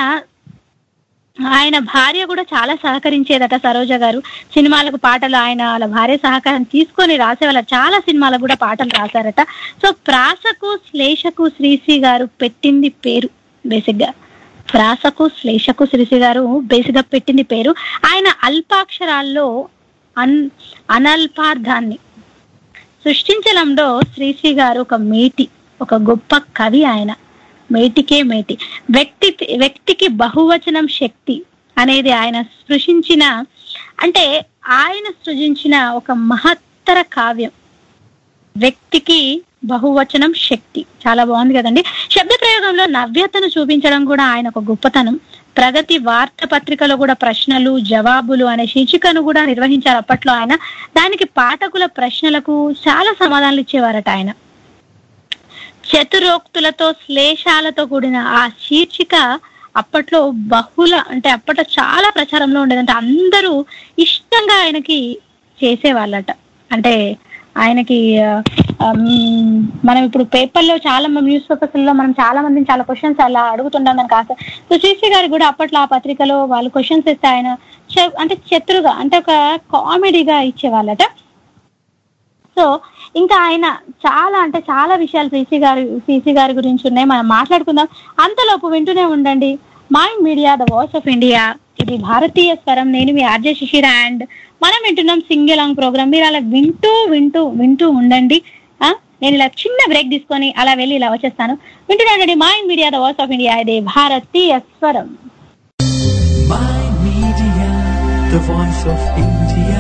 ఆయన భార్య కూడా చాలా సహకరించేదట సరోజ గారు సినిమాలకు పాటలు ఆయన వాళ్ళ భార్య సహకారం తీసుకొని రాసేవాళ్ళ చాలా సినిమాలకు కూడా పాటలు రాశారట సో ప్రాసకు శ్లేషకు శ్రీశ్రీ గారు పెట్టింది పేరు బేసిక్ గా ప్రాసకు శ్లేషకు శ్రీశ్రీ గారు బేసిక్ గా పెట్టింది పేరు ఆయన అల్పాక్షరాల్లో అన్ అనల్పార్థాన్ని సృష్టించడంలో శ్రీశ్రీ గారు ఒక మేటి ఒక గొప్ప కవి ఆయన మేటికే మేటి వ్యక్తి వ్యక్తికి బహువచనం శక్తి అనేది ఆయన సృష్టించిన అంటే ఆయన సృజించిన ఒక మహత్తర కావ్యం వ్యక్తికి బహువచనం శక్తి చాలా బాగుంది కదండి శబ్ద ప్రయోగంలో నవ్యతను చూపించడం కూడా ఆయన ఒక గొప్పతనం ప్రగతి వార్తాపత్రికలో కూడా ప్రశ్నలు జవాబులు అనే శీర్షికను కూడా నిర్వహించారు అప్పట్లో ఆయన దానికి పాఠకుల ప్రశ్నలకు చాలా సమాధానాలు ఇచ్చేవారట ఆయన చతురోక్తులతో శ్లేషాలతో కూడిన ఆ శీర్షిక అప్పట్లో బహుళ అంటే అప్పట్లో చాలా ప్రచారంలో ఉండేది అంటే అందరూ ఇష్టంగా ఆయనకి చేసేవాళ్ళట అంటే ఆయనకి ఆ, ఉమ్, మనం ఇప్పుడు పేపర్లో చాలా న్యూస్ పేపర్స్ లో మనం చాలా మందిని చాలా క్వశ్చన్స్ అలా అడుగుతుంటాం దానికి ఆశ సో శ్రీశ్రీ గారు కూడా అప్పట్లో ఆ పత్రికలో వాళ్ళు క్వశ్చన్స్ ఇస్తే ఆయన చె- అంటే చతురుగా అంటే ఒక కామెడీగా ఇచ్చేవాళ్ళట సో ఇంకా ఆయన చాలా అంటే చాలా విషయాలు శ్రీశ్రీ గారి శ్రీశ్రీ గారి గురించి ఉన్నాయి మనం మాట్లాడుకుందాం అంతలోపు వింటూనే ఉండండి mind media the voice of India ఇది భారతీయ స్వరం నేను మీ ఆర్జే శిశిర అండ్ మనం వింటున్నాం సింగిల్ లాంగ్ ప్రోగ్రామ్ మీరు అలా వింటూ వింటూ వింటూ ఉండండి ఆ? నేను ఇలా చిన్న బ్రేక్ తీసుకొని అలా వెళ్ళి ఇలా వచ్చేస్తాను వింటూనే ఉండండి mind media the voice of India ఇది భారతీయ స్వరం Mind Media, the voice of India.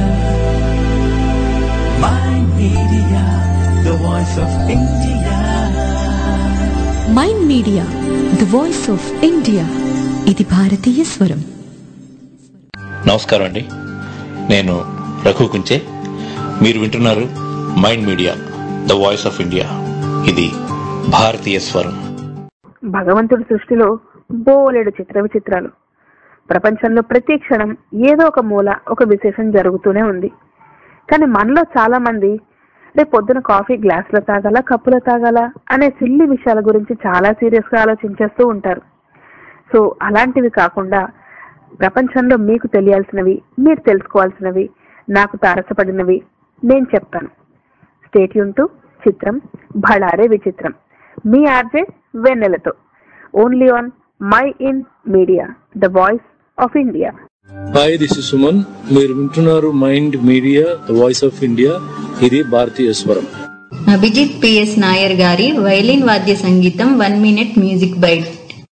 Mind Media, the voice of India. Mind media the voice of India ఇది భారతీయ స్వరం నమస్కారం అండి నేను రఘు కుంచే మీరు వింటున్నారు mind media the voice of India ఇది భారతీయ స్వరం భగవంతుడి సృష్టిలో బోలెడు చిత్ర విచిత్రాలు ప్రపంచంలో ప్రతి క్షణం ఏదో ఒక మూల ఒక విశేషం జరుగుతూనే ఉంది కానీ మనలో చాలా మంది రేపు పొద్దున కాఫీ గ్లాసులో తాగాల కప్పులో తాగాల అనే సిల్లి విషయాల గురించి చాలా సీరియస్ గా ఆలోచించేస్తూ ఉంటారు సో అలాంటివి కాకుండా ప్రపంచంలో మీకు తెలియాల్సినవి మీరు తెలుసుకోవాల్సినవి నాకు తారసపడినవి నేను చెప్తాను స్టేట్యూన్ టు చిత్రం భళారే విచిత్రం మీ ఆర్జే వెన్నెలతో only on mind media the voice of India hi this is Suman మీరు వింటున్నారు mind media the voice of India ఇది భారతీయ స్వరం అభిజిత్ పిఎస్ నాయర్ గారి వైలిన్ వాద్య సంగీతం one minute music bite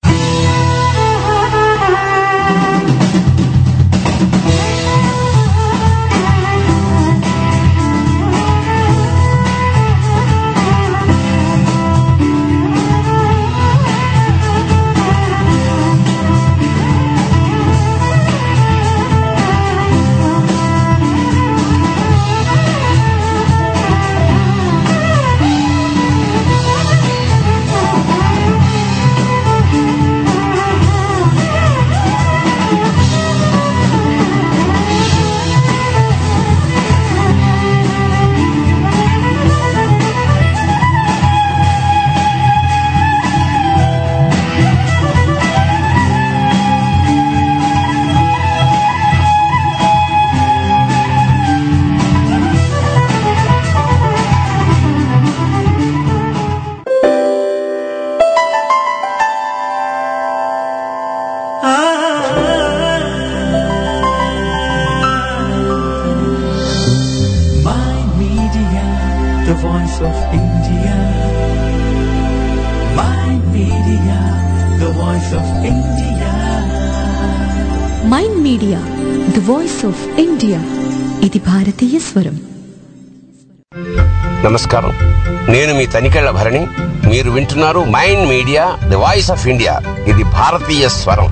Mind Media, the voice of India. Mind Media, the voice of India. Mind media the voice of India ఇది భారతీయ స్వరం నమస్కారం నేను మీ తనికెళ్ల భరణి మీరు వింటున్నారు mind media the voice of India ఇది భారతీయ స్వరం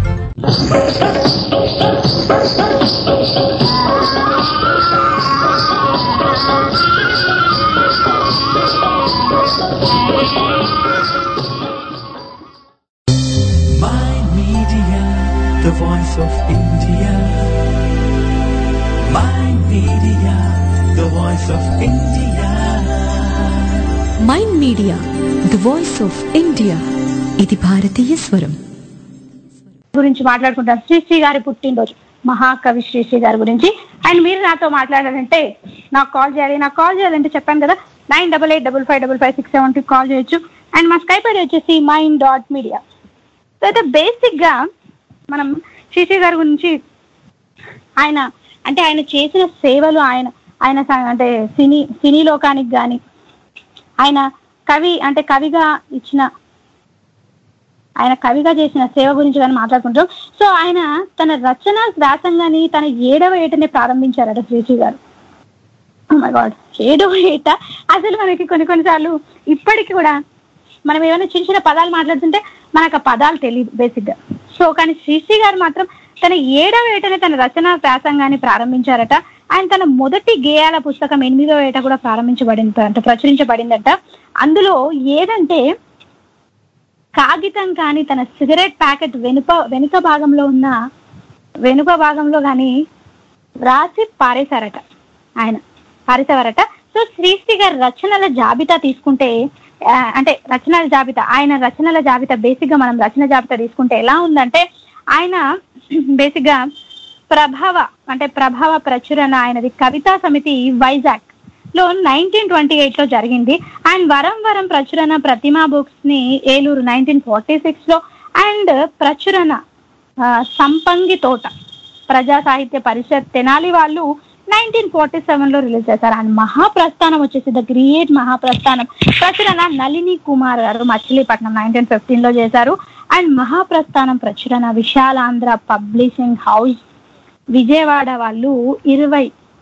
Mind Media, the voice of India. Mind Media, the voice of India. Mind media the voice of India ఇది భారతీయ స్వరం గురించి మాట్లాడుకుంటాం శ్రీశ్రీ గారి పుట్టినరోజు మహాకవి శ్రీశ్రీ గారి గురించి అండ్ మీరు నాతో మాట్లాడాలంటే నాకు కాల్ చేయాలి నాకు కాల్ చేయాలంటే చెప్పాను కదా nine double eight double five double five six seven కి కాల్ చేయొచ్చు అండ్ మా స్కైప్ ఐడి వచ్చేసి మైండ్ డాట్ మీడియా సో అయితే బేసిక్ గా మనం శ్రీశ్రీ గారి గురించి ఆయన అంటే ఆయన చేసిన సేవలు ఆయన ఆయన స- అంటే సినీ సినీ లోకానికి కానీ ఆయన కవి అంటే కవిగా ఇచ్చిన ఆయన కవిగా చేసిన సేవ గురించి కానీ మాట్లాడుకుంటాం సో ఆయన తన రచన వ్యాసంగాని తన ఏడవ ఏటనే ప్రారంభించారట శ్రీశ్రీ గారు మై గాడ్ ఏడవ ఏట అసలు మనకి కొన్ని కొన్నిసార్లు ఇప్పటికి కూడా మనం ఏమైనా చిన్న చిన్న పదాలు మాట్లాడుతుంటే మనకు ఆ పదాలు తెలియదు బేసిక్ గా సో కానీ శ్రీశ్రీ గారు మాత్రం తన ఏడవ ఏటనే తన రచనా వ్యాసంగాన్ని ప్రారంభించారట ఆయన తన మొదటి గేయాల పుస్తకం ఎనిమిదవ ఏట కూడా ప్రారంభించబడింది అంటే ప్రచురించబడిందట అందులో ఏదంటే కాగితం కానీ తన సిగరెట్ ప్యాకెట్ వెనుక వెనుక భాగంలో ఉన్న వెనుక భాగంలో కానీ రాసి పారేశారట ఆయన పారేసేవారట సో శ్రీశ్రీ గారి రచనల జాబితా తీసుకుంటే ఆ, అంటే రచనల జాబితా ఆయన రచనల జాబితా బేసిక్ గా మనం రచన జాబితా తీసుకుంటే ఎలా ఉందంటే ఆయన బేసిక్ గా ప్రభావ అంటే ప్రభావ ప్రచురణ ఆయనది కవితా సమితి వైజాగ్ లో నైన్టీన్ ట్వంటీ ఎయిట్ లో జరిగింది అండ్ వరం వరం ప్రచురణ ప్రతిమా బుక్స్ ని ఏలూరు నైన్టీన్ ఫార్టీ సిక్స్ లో అండ్ ప్రచురణ ఆ, సంపంగి తోట ప్రజా సాహిత్య పరిషత్ తెనాలి వాళ్ళు నైన్టీన్ ఫార్టీ సెవెన్ లో రిలీజ్ చేశారు అండ్ మహాప్రస్థానం వచ్చేసి ద గ్రేట్ మహాప్రస్థానం ప్రచురణ నళిని కుమార్ గారు మచిలీపట్నం నైన్టీన్ ఫిఫ్టీన్ లో చేశారు అండ్ మహాప్రస్థానం ప్రచురణ విశాలాంధ్ర పబ్లిషింగ్ హౌస్ విజయవాడ వాళ్ళు ఇరవై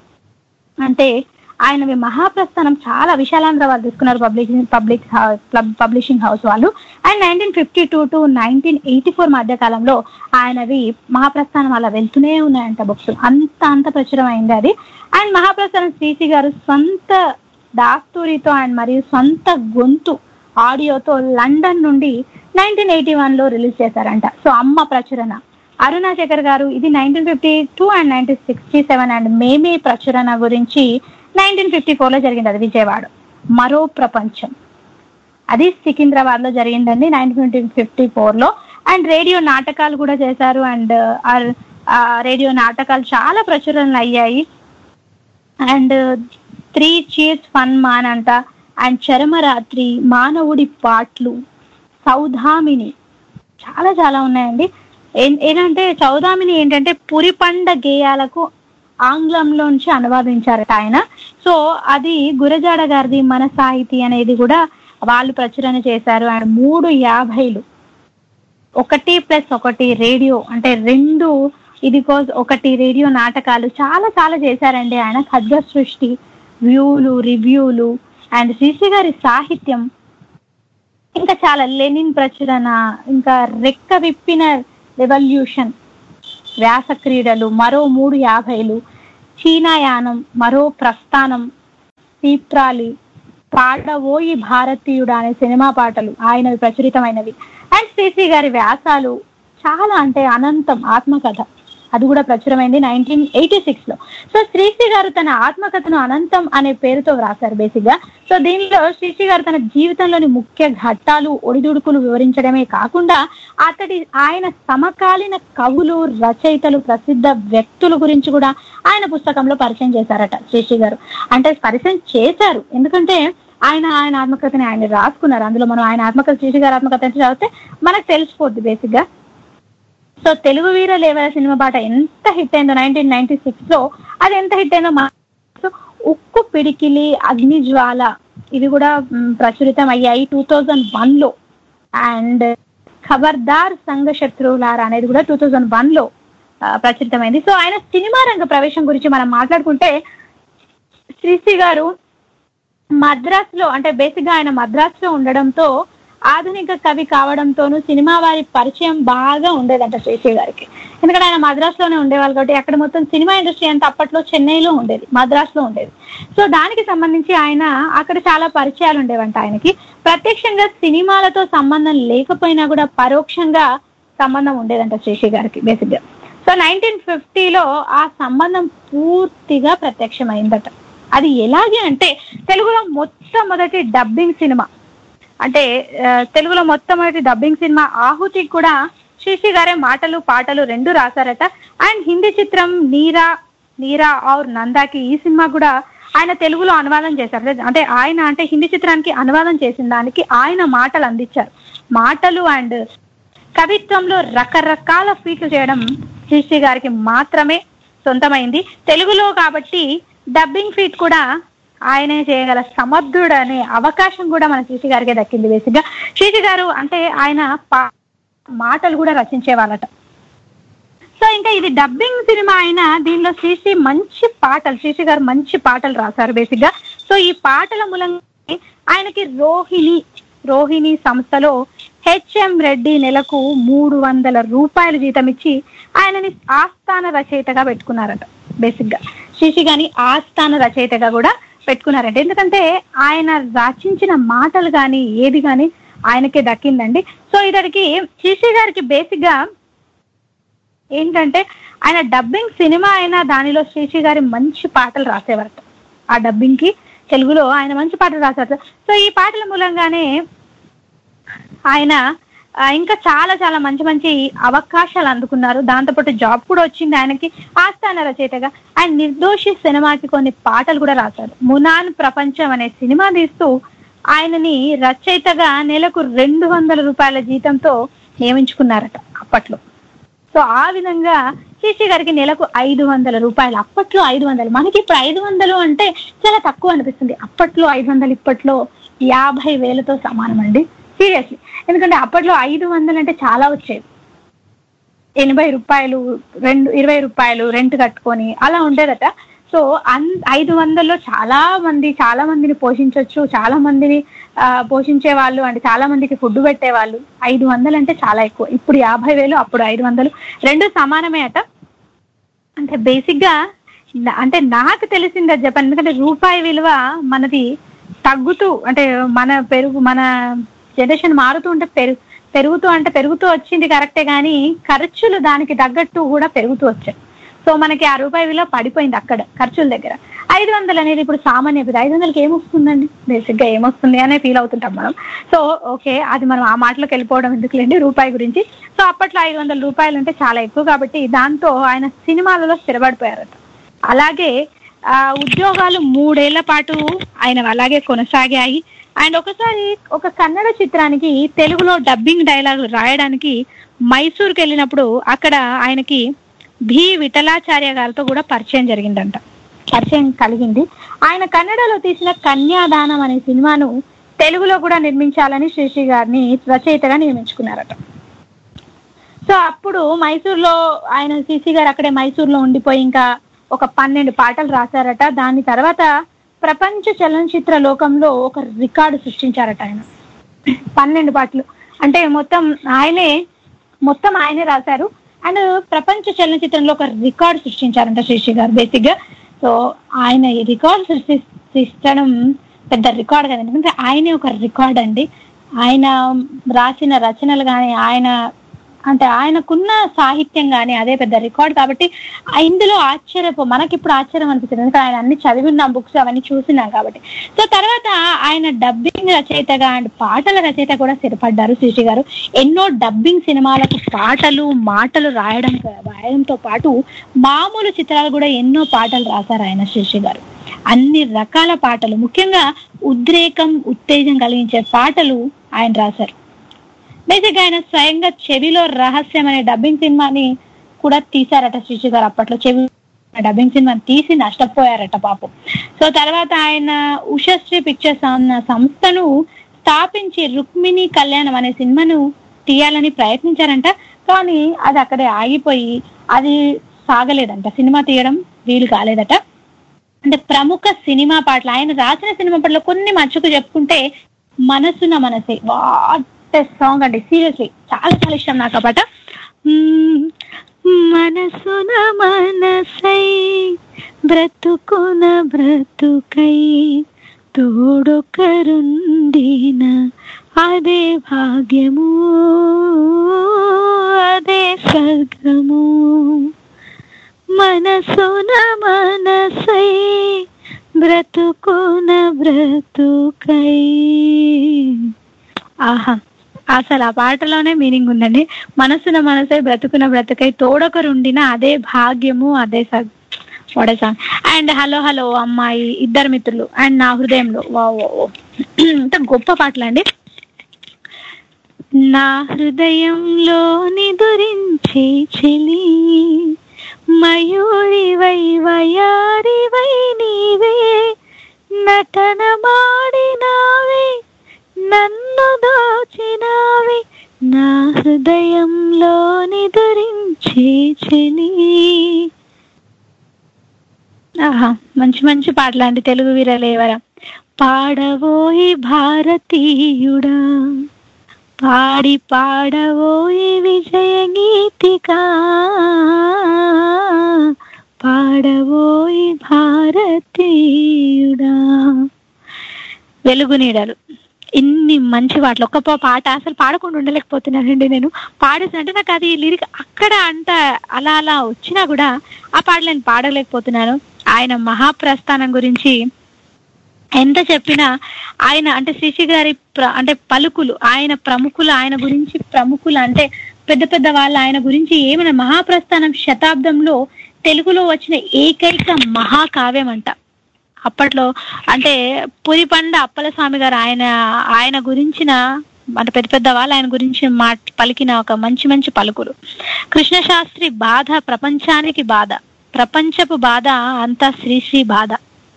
అంటే ఆయనవి మహాప్రస్థానం చాలా విశాలాంధ్ర వాళ్ళు తీసుకున్నారు పబ్లిషింగ్ పబ్లిక్ పబ్లిషింగ్ హౌస్ వాళ్ళు and nineteen fifty two to nineteen eighty four మధ్య కాలంలో ఆయనవి మహాప్రస్థానం అలా వెళ్తూనే ఉన్నాయంట బుక్స్ అంత అంత ప్రచురం అయింది అది అండ్ మహాప్రస్థానం శ్రీశ్రీ గారు సొంత దాస్తూరితో అండ్ మరియు సొంత గొంతు ఆడియోతో లండన్ నుండి నైన్టీన్ ఎయిటీ వన్ లో రిలీజ్ చేశారంట సో అమ్మ ప్రచురణ అరుణా శేఖర్ గారు ఇది nineteen fifty two and nineteen sixty seven and మేమే ప్రచురణ గురించి నైన్టీన్ ఫిఫ్టీ ఫోర్ లో జరిగింది అది విజయవాడ మరో ప్రపంచం అది సికింద్రాబాద్ లో జరిగిందండి నైన్టీన్ ఫిఫ్టీ ఫోర్ లో అండ్ రేడియో నాటకాలు కూడా చేశారు అండ్ ఆ రేడియో నాటకాలు చాలా ప్రచురణలు అయ్యాయి and three cheers for man అంట అండ్ చరమరాత్రి మానవుడి పాటలు సౌధామిని చాలా చాలా ఉన్నాయండి ఏం- ఏంటంటే చౌదామిని ఏంటంటే పురిపండ గేయాలకు ఆంగ్లంలోంచి అనువాదించారట ఆయన సో అది గురజాడ గారిది మన సాహితీ అనేది కూడా వాళ్ళు ప్రచురణ చేశారు అండ్ మూడు యాభైలు ఒకటి ప్లస్ ఒకటి రేడియో అంటే రెండు ఇది కోస్ ఒకటి రేడియో నాటకాలు చాలా చాలా చేశారండి ఆయన ఖడ్గ సృష్టి వ్యూలు రివ్యూలు అండ్ శ్రీశ్రీ గారి సాహిత్యం ఇంకా చాలా లెనిన్ ప్రచురణ ఇంకా రెక్క విప్పిన రెవల్యూషన్ వ్యాస క్రీడలు మరో మూడు యాభైలు చీనాయానం మరో ప్రస్థానం తీప్రాలి పాడవోయి భారతీయుడు అనే సినిమా పాటలు ఆయనవి ప్రచురితమైనవి అండ్ శ్రీశ్రీ గారి వ్యాసాలు చాలా అంటే అనంతం ఆత్మకథ అది కూడా ప్రచురమైంది నైన్టీన్ ఎయిటీ సిక్స్ లో సో శ్రీశ్రీ గారు తన ఆత్మకథను అనంతం అనే పేరుతో వ్రాసారు బేసిక్ గా సో దీనిలో శ్రీశ్రీ గారు తన జీవితంలోని ముఖ్య ఘట్టాలు ఒడిదుడుకులు వివరించడమే కాకుండా అతడి ఆయన సమకాలీన కవులు రచయితలు ప్రసిద్ధ వ్యక్తుల గురించి కూడా ఆయన పుస్తకంలో పరిచయం చేశారట శ్రీశ్రీ గారు అంటే పరిచయం చేశారు ఎందుకంటే ఆయన ఆయన ఆత్మకథని ఆయన రాసుకున్నారు అందులో మనం ఆయన ఆత్మకథ శ్రీశ్రీ గారి ఆత్మకథ అంటే చదివితే మనకు తెలిసిపోద్ది బేసిక్ గా సో తెలుగు వీర లేవల సినిమా పాట ఎంత హిట్ అయిందో నైన్టీన్ నైన్టీ సిక్స్ లో అది ఎంత హిట్ అయిందో మా సో ఉక్కు పిడికిలి అగ్ని జ్వాల ఇవి కూడా మ్, ప్రచురితం అయ్యాయి టూ థౌజండ్ వన్ లో అండ్ ఖబర్దార్ సంఘ శత్రువులారా అనేది కూడా టూ థౌజండ్ వన్ లో ఆ, ప్రచురితమైంది సో ఆయన సినిమా రంగ ప్రవేశం గురించి మనం మాట్లాడుకుంటే శ్రీశ్రీ గారు మద్రాసులో అంటే బేసిక్ గా ఆయన మద్రాసులో ఉండడంతో ఆధునిక కవి కావడంతోనూ సినిమా వారి పరిచయం బాగా ఉండేదంట శ్రీశ్రీ గారికి ఎందుకంటే ఆయన మద్రాసులోనే ఉండేవాళ్ళు కాబట్టి అక్కడ మొత్తం సినిమా ఇండస్ట్రీ అంతా అప్పట్లో చెన్నైలో ఉండేది మద్రాసులో ఉండేది సో దానికి సంబంధించి ఆయన అక్కడ చాలా పరిచయాలు ఉండేవంట ఆయనకి ప్రత్యక్షంగా సినిమాలతో సంబంధం లేకపోయినా కూడా పరోక్షంగా సంబంధం ఉండేదంట శ్రీశ్రీ గారికి బేసిక్ గా సో నైన్టీన్ ఫిఫ్టీలో ఆ సంబంధం పూర్తిగా ప్రత్యక్షమైందట అది ఎలాగే అంటే తెలుగులో మొట్టమొదటి డబ్బింగ్ సినిమా అంటే ఆ, తెలుగులో మొట్టమొదటి డబ్బింగ్ సినిమా ఆహుతికి కూడా శ్రీశ్రీ గారే మాటలు పాటలు రెండు రాశారట అండ్ హిందీ చిత్రం నీరా నీరా ఔర్ నందాకి ఈ సినిమా కూడా ఆయన తెలుగులో అనువాదం చేశారు అంటే ఆయన అంటే హిందీ చిత్రానికి అనువాదం చేసిన దానికి ఆయన మాటలు అందించారు మాటలు అండ్ కవిత్వంలో రకరకాల ఫీట్లు చేయడం శ్రీశ్రీ గారికి మాత్రమే సొంతమైంది తెలుగులో కాబట్టి డబ్బింగ్ ఫీట్ కూడా ఆయనే చేయగల సమర్థుడు అనే అవకాశం కూడా మన శ్రీశ్రీ గారికి దక్కింది బేసిక్ గా శ్రీశ్రీ గారు అంటే ఆయన పా- మాటలు కూడా రచించే వాళ్ళట సో ఇంకా ఇది డబ్బింగ్ సినిమా అయినా దీనిలో శ్రీశ్రీ మంచి పాటలు శ్రీశ్రీ గారు మంచి పాటలు రాశారు బేసిక్ గా సో ఈ పాటల మూలంగా ఆయనకి రోహిణి రోహిణి సంస్థలో హెచ్ఎం రెడ్డి నెలకు మూడు వందల రూపాయల జీతం ఇచ్చి ఆయనని ఆస్థాన రచయితగా పెట్టుకున్నారట బేసిక్ గా శిశి గాని ఆస్థాన రచయితగా కూడా పెట్టుకున్నారంట ఎందుకంటే ఆయన రచించిన మాటలు కానీ ఏది కానీ ఆయనకే దక్కిందండి సో ఇతడికి శిశి గారికి బేసిక్ గా ఏంటంటే ఆయన డబ్బింగ్ సినిమా అయినా దానిలో శ్రీశ్రీ గారి మంచి పాటలు రాసేవారట ఆ డబ్బింగ్ కి తెలుగులో ఆయన మంచి పాటలు రాశారు సో ఈ పాటల మూలంగానే ఆయన ఆ, ఇంకా చాలా చాలా మంచి మంచి అవకాశాలు అందుకున్నారు దాంతోపాటు జాబ్ కూడా వచ్చింది ఆయనకి ఆస్థాన రచయితగా ఆయన నిర్దోషి సినిమాకి కొన్ని పాటలు కూడా రాశారు మునాన్ ప్రపంచం అనే సినిమా తీస్తూ ఆయనని రచయితగా నెలకు రెండు వందల రూపాయల జీతంతో నియమించుకున్నారట అప్పట్లో సో ఆ విధంగా శశి గారికి నెలకు ఐదు వందల రూపాయలు అప్పట్లో ఐదు వందలు మనకి ఇప్పుడు ఐదు వందలు అంటే చాలా తక్కువ అనిపిస్తుంది అప్పట్లో ఐదు వందలు ఇప్పట్లో యాభై వేలతో సమానం అండి సీరియస్లీ ఎందుకంటే అప్పట్లో ఐదు వందలు అంటే చాలా వచ్చేది ఎనభై రూపాయలు రెండు ఇరవై రూపాయలు రెంట్ కట్టుకొని అలా ఉండేదట సో అన్ ఐదు వందల్లో చాలా మంది చాలా మందిని పోషించవచ్చు చాలా మందిని ఆ, పోషించే వాళ్ళు అంటే చాలా మందికి ఫుడ్ పెట్టేవాళ్ళు ఐదు వందలు అంటే చాలా ఎక్కువ ఇప్పుడు యాభై వేలు అప్పుడు ఐదు వందలు రెండు సమానమే అట అంటే బేసిక్ గా నా- అంటే నాకు తెలిసింది అది చెప్పాను ఎందుకంటే రూపాయి విలువ మనది తగ్గుతూ అంటే మన పెరుగు మన జనరేషన్ మారుతూ ఉంటే పెరుగు పెరుగుతూ అంటే పెరుగుతూ వచ్చింది కరెక్టే కానీ ఖర్చులు దానికి తగ్గట్టు కూడా పెరుగుతూ వచ్చాయి సో మనకి ఆ రూపాయి విలువ పడిపోయింది అక్కడ ఖర్చుల దగ్గర ఐదు వందలు అనేది ఇప్పుడు సామాన్య విధి ఐదు వందలకి ఏమొస్తుందండి బేసిక్ గా ఏమొస్తుంది అనే ఫీల్ అవుతుంటాం మనం సో ఓకే అది మనం ఆ మాటలోకి వెళ్ళిపోవడం ఎందుకులేండి రూపాయి గురించి సో అప్పట్లో ఐదు వందల రూపాయలు అంటే చాలా ఎక్కువ కాబట్టి దాంతో ఆయన సినిమాలలో స్థిరపడిపోయారట అలాగే ఆ ఉద్యోగాలు మూడేళ్ల పాటు ఆయన అలాగే కొనసాగాయి అండ్ ఒకసారి ఒక కన్నడ చిత్రానికి తెలుగులో డబ్బింగ్ డైలాగులు రాయడానికి మైసూర్కి వెళ్ళినప్పుడు అక్కడ ఆయనకి భి విఠలాచార్య గారితో కూడా పరిచయం జరిగిందంట పరిచయం కలిగింది ఆయన కన్నడలో తీసిన కన్యాదానం అనే సినిమాను తెలుగులో కూడా నిర్మించాలని శ్రీశ్రీ గారిని రచయితగా నియమించుకున్నారట సో అప్పుడు మైసూర్లో ఆయన సిసి గారు అక్కడే మైసూర్లో ఉండిపోయి ఇంకా ఒక పన్నెండు పాటలు రాశారట దాని తర్వాత ప్రపంచ చలనచిత్ర లోకంలో ఒక రికార్డు సృష్టించారట ఆయన పన్నెండు పాటలు అంటే మొత్తం ఆయనే మొత్తం ఆయనే రాశారు అండ్ ప్రపంచ చలనచిత్రంలో ఒక రికార్డు సృష్టించారంట శ్రీశ్రీ గారు బేసిక్ గా సో ఆయన ఈ రికార్డు సృష్టి సృష్టించడం పెద్ద రికార్డ్ కదా ఎందుకంటే ఆయనే ఒక రికార్డ్ అండి ఆయన రాసిన రచనలు కానీ ఆయన అంటే ఆయనకున్న సాహిత్యం కానీ అదే పెద్ద రికార్డ్ కాబట్టి ఆ ఇందులో ఆశ్చర్యపో మనకి ఇప్పుడు ఆశ్చర్యం అనిపిస్తుంది ఎందుకంటే ఆయన అన్ని చదివి ఉన్నాం బుక్స్ అవన్నీ చూసినాం కాబట్టి సో తర్వాత ఆయన డబ్బింగ్ రచయితగా అండ్ పాటల రచయిత కూడా స్థిరపడ్డారు శ్రీశ్రీ గారు ఎన్నో డబ్బింగ్ సినిమాలకు పాటలు మాటలు రాయడం రాయడంతో పాటు మామూలు చిత్రాలు కూడా ఎన్నో పాటలు రాశారు ఆయన శ్రీశ్రీ గారు అన్ని రకాల పాటలు ముఖ్యంగా ఉద్రేకం ఉత్తేజం కలిగించే పాటలు ఆయన రాశారు బేసిక్ ఆయన స్వయంగా చెవిలో రహస్యం అనే డబ్బింగ్ సినిమాని కూడా తీశారట శ్రీశ్రీ గారు అప్పట్లో చెవి డబ్బింగ్ సినిమాని తీసి నష్టపోయారట పాపం సో తర్వాత ఆయన ఉషశ్రీ పిక్చర్స్ అన్న సంస్థను స్థాపించి రుక్మిణి కళ్యాణం అనే సినిమాను తీయాలని ప్రయత్నించారంట కానీ అది అక్కడే ఆగిపోయి అది సాగలేదంట సినిమా తీయడం వీలు కాలేదట అంటే ప్రముఖ సినిమా పాటలు ఆయన రాసిన సినిమా పాటలు కొన్ని మచ్చుకు చెప్పుకుంటే మనసున మనసే వాట్ సాంగ్ అండి సీరియస్లీ చాలా చాలా ఇష్టం నాకు ఆ పాట మ్మ్. మనసున మనసై బ్రతుకున బ్రతుకై తోడొకరుండిన అదే భాగ్యము అదే స్వర్గము మనసున మనసై బ్రతుకున బ్రతుకై ఆహా అసలు ఆ పాటలోనే మీనింగ్ ఉందండి మనసున మనసై బ్రతుకున బ్రతుకై తోడొకరుండిన అదే భాగ్యము అదే వాడే సాంగ్ అండ్ హలో హలో అమ్మాయి ఇద్దరు మిత్రులు అండ్ నా హృదయంలో వా వా, వా. ఇంత గొప్ప పాటలు అండి నా హృదయంలో నిదురించే చెలి మయూరివై వయారివై నీవే నటన మాడినావే నన్ను దోచినావే నా హృదయంలో నిదురించే చెలి ఆహా మంచి మంచి పాటలు అండి తెలుగు వీరలేవరా పాడవోయి భారతీయుడా పాడి పాడవోయి విజయ గీతిక పాడవోయి భారతీయుడా వెలుగు నీడలు ఇన్ని మంచి పాటలు ఒక్క పా- పాట అసలు పాడకుండా ఉండలేకపోతున్నానండి నేను పాడేసినట్టు నాకు అది లిరిక్ అక్కడ అంత అలా అలా వచ్చినా కూడా ఆ పాట నేను పాడలేకపోతున్నాను ఆయన మహాప్రస్థానం గురించి ఎంత చెప్పినా ఆయన అంటే శ్రీశ్రీ గారి ప్ర- అంటే పలుకులు ఆయన ప్రముఖులు ఆయన గురించి ప్రముఖులు అంటే పెద్ద పెద్ద వాళ్ళ ఆయన గురించి ఏమైనా మహాప్రస్థానం శతాబ్దంలో తెలుగులో వచ్చిన ఏకైక మహాకావ్యం అంట అప్పట్లో అంటే పురిపండ అప్పల స్వామి గారు ఆయన ఆయన గురించిన అంటే పెద్ద పెద్ద వాళ్ళు ఆయన గురించి మా పలికిన ఒక మంచి మంచి పలుకులు కృష్ణ శాస్త్రి బాధ ప్రపంచానికి బాధ ప్రపంచపు బాధ అంతా శ్రీశ్రీ బాధ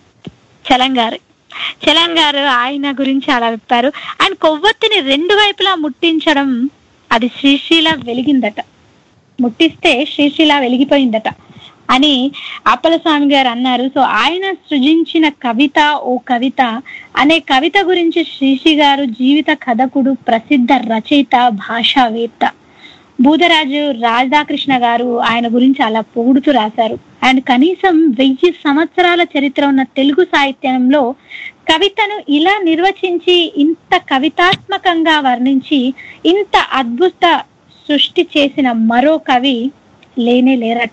చలంగారు చలంగారు ఆయన గురించి అలా చెప్పారు ఆయన కొవ్వొత్తిని రెండు వైపులా ముట్టించడం అది శ్రీశ్రీలా వెలిగిందట ముట్టిస్తే శ్రీశ్రీలా వెలిగిపోయిందట అని అప్పల స్వామి గారు అన్నారు సో ఆయన సృజించిన కవిత ఓ కవిత అనే కవిత గురించి శ్రీశ్రీ గారు జీవిత కథకుడు ప్రసిద్ధ రచయిత భాషావేత్త బూదరాజు రాధాకృష్ణ గారు ఆయన గురించి అలా పొగుడుతూ రాశారు ఆయన కనీసం వెయ్యి సంవత్సరాల చరిత్ర ఉన్న తెలుగు సాహిత్యంలో కవితను ఇలా నిర్వచించి ఇంత కవితాత్మకంగా వర్ణించి ఇంత అద్భుత సృష్టి చేసిన మరో కవి లేనే లేరట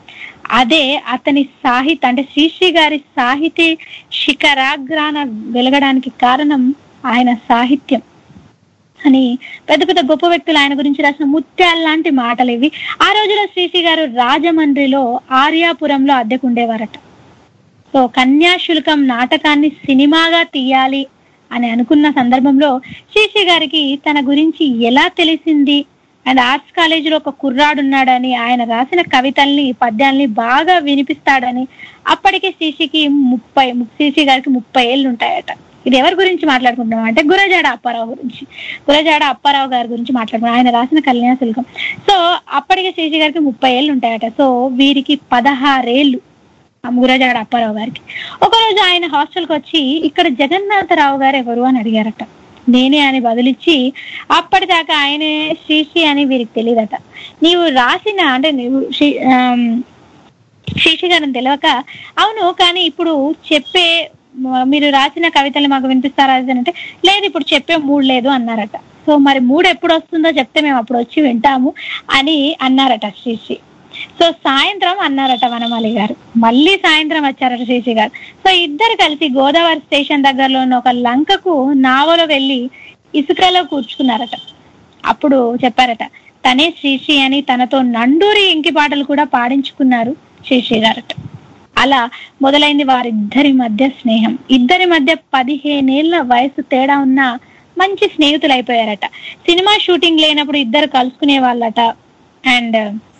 అదే అతని సాహిత్య అంటే శ్రీశ్రీ గారి సాహితీ శిఖరాగ్రాన వెలగడానికి కారణం ఆయన సాహిత్యం అని పెద్ద పెద్ద గొప్ప వ్యక్తులు ఆయన గురించి రాసిన ముత్యాలు లాంటి మాటలు ఇవి ఆ రోజులో శ్రీశ్రీ గారు రాజమండ్రిలో ఆర్యాపురంలో అద్దెకుండేవారట సో కన్యాశుల్కం నాటకాన్ని సినిమాగా తీయాలి అని అనుకున్న సందర్భంలో శ్రీశ్రీ గారికి తన గురించి ఎలా తెలిసింది అండ్ ఆర్ట్స్ కాలేజీలో ఒక కుర్రాడు ఉన్నాడని ఆయన రాసిన కవితల్ని పద్యాల్ని బాగా వినిపిస్తాడని అప్పటికే శ్రీశ్రీకి ముప్పై శ్రీశ్రీ గారికి ముప్పై ఏళ్ళు ఉంటాయట ఇది ఎవరి గురించి మాట్లాడుకుంటున్నాం అంటే గురజాడ అప్పారావు గురించి గురజాడ అప్పారావు గారి గురించి మాట్లాడుకున్నాం ఆయన రాసిన కళ్యాణశుల్కం సో అప్పటికే శ్రీశ్రీ గారికి ముప్పై ఏళ్ళు ఉంటాయట సో వీరికి పదహారేళ్ళు ఆ గురజాడ అప్పారావు గారికి ఒకరోజు ఆయన హాస్టల్కి వచ్చి ఇక్కడ జగన్నాథరావు గారు ఎవరు అని అడిగారట నేనే అని బదులిచ్చి అప్పటిదాకా ఆయనే శ్రీశ్రీ అని వీరికి తెలియదట నీవు రాసిన అంటే నీవు శ్రీ ఆమ్, శ్రీశ్రీ గారిని తెలియక అవును కానీ ఇప్పుడు చెప్పే మ- మీరు రాసిన కవితలు మాకు వినిపిస్తారా అది అంటే లేదు ఇప్పుడు చెప్పే మూడు లేదు అన్నారట సో మరి మూడు ఎప్పుడు వస్తుందో చెప్తే మేము అప్పుడు వచ్చి వింటాము అని అన్నారట శ్రీశ్రీ సో సాయంత్రం అన్నారట వనమాలి గారు మళ్ళీ సాయంత్రం వచ్చారట శ్రీశ్రీ గారు సో ఇద్దరు కలిసి గోదావరి స్టేషన్ దగ్గరలో ఉన్న ఒక లంకకు నావలో వెళ్ళి ఇసుకలో కూర్చుకున్నారట అప్పుడు చెప్పారట తనే శ్రీశ్రీ అని తనతో నండూరి ఇంకి పాటలు కూడా పాడించుకున్నారు శ్రీశ్రీ గారట అలా మొదలైంది వారిద్దరి మధ్య స్నేహం ఇద్దరి మధ్య పదిహేనేళ్ల వయసు తేడా ఉన్న మంచి స్నేహితులు అయిపోయారట సినిమా షూటింగ్ లేనప్పుడు ఇద్దరు కలుసుకునే వాళ్ళట అండ్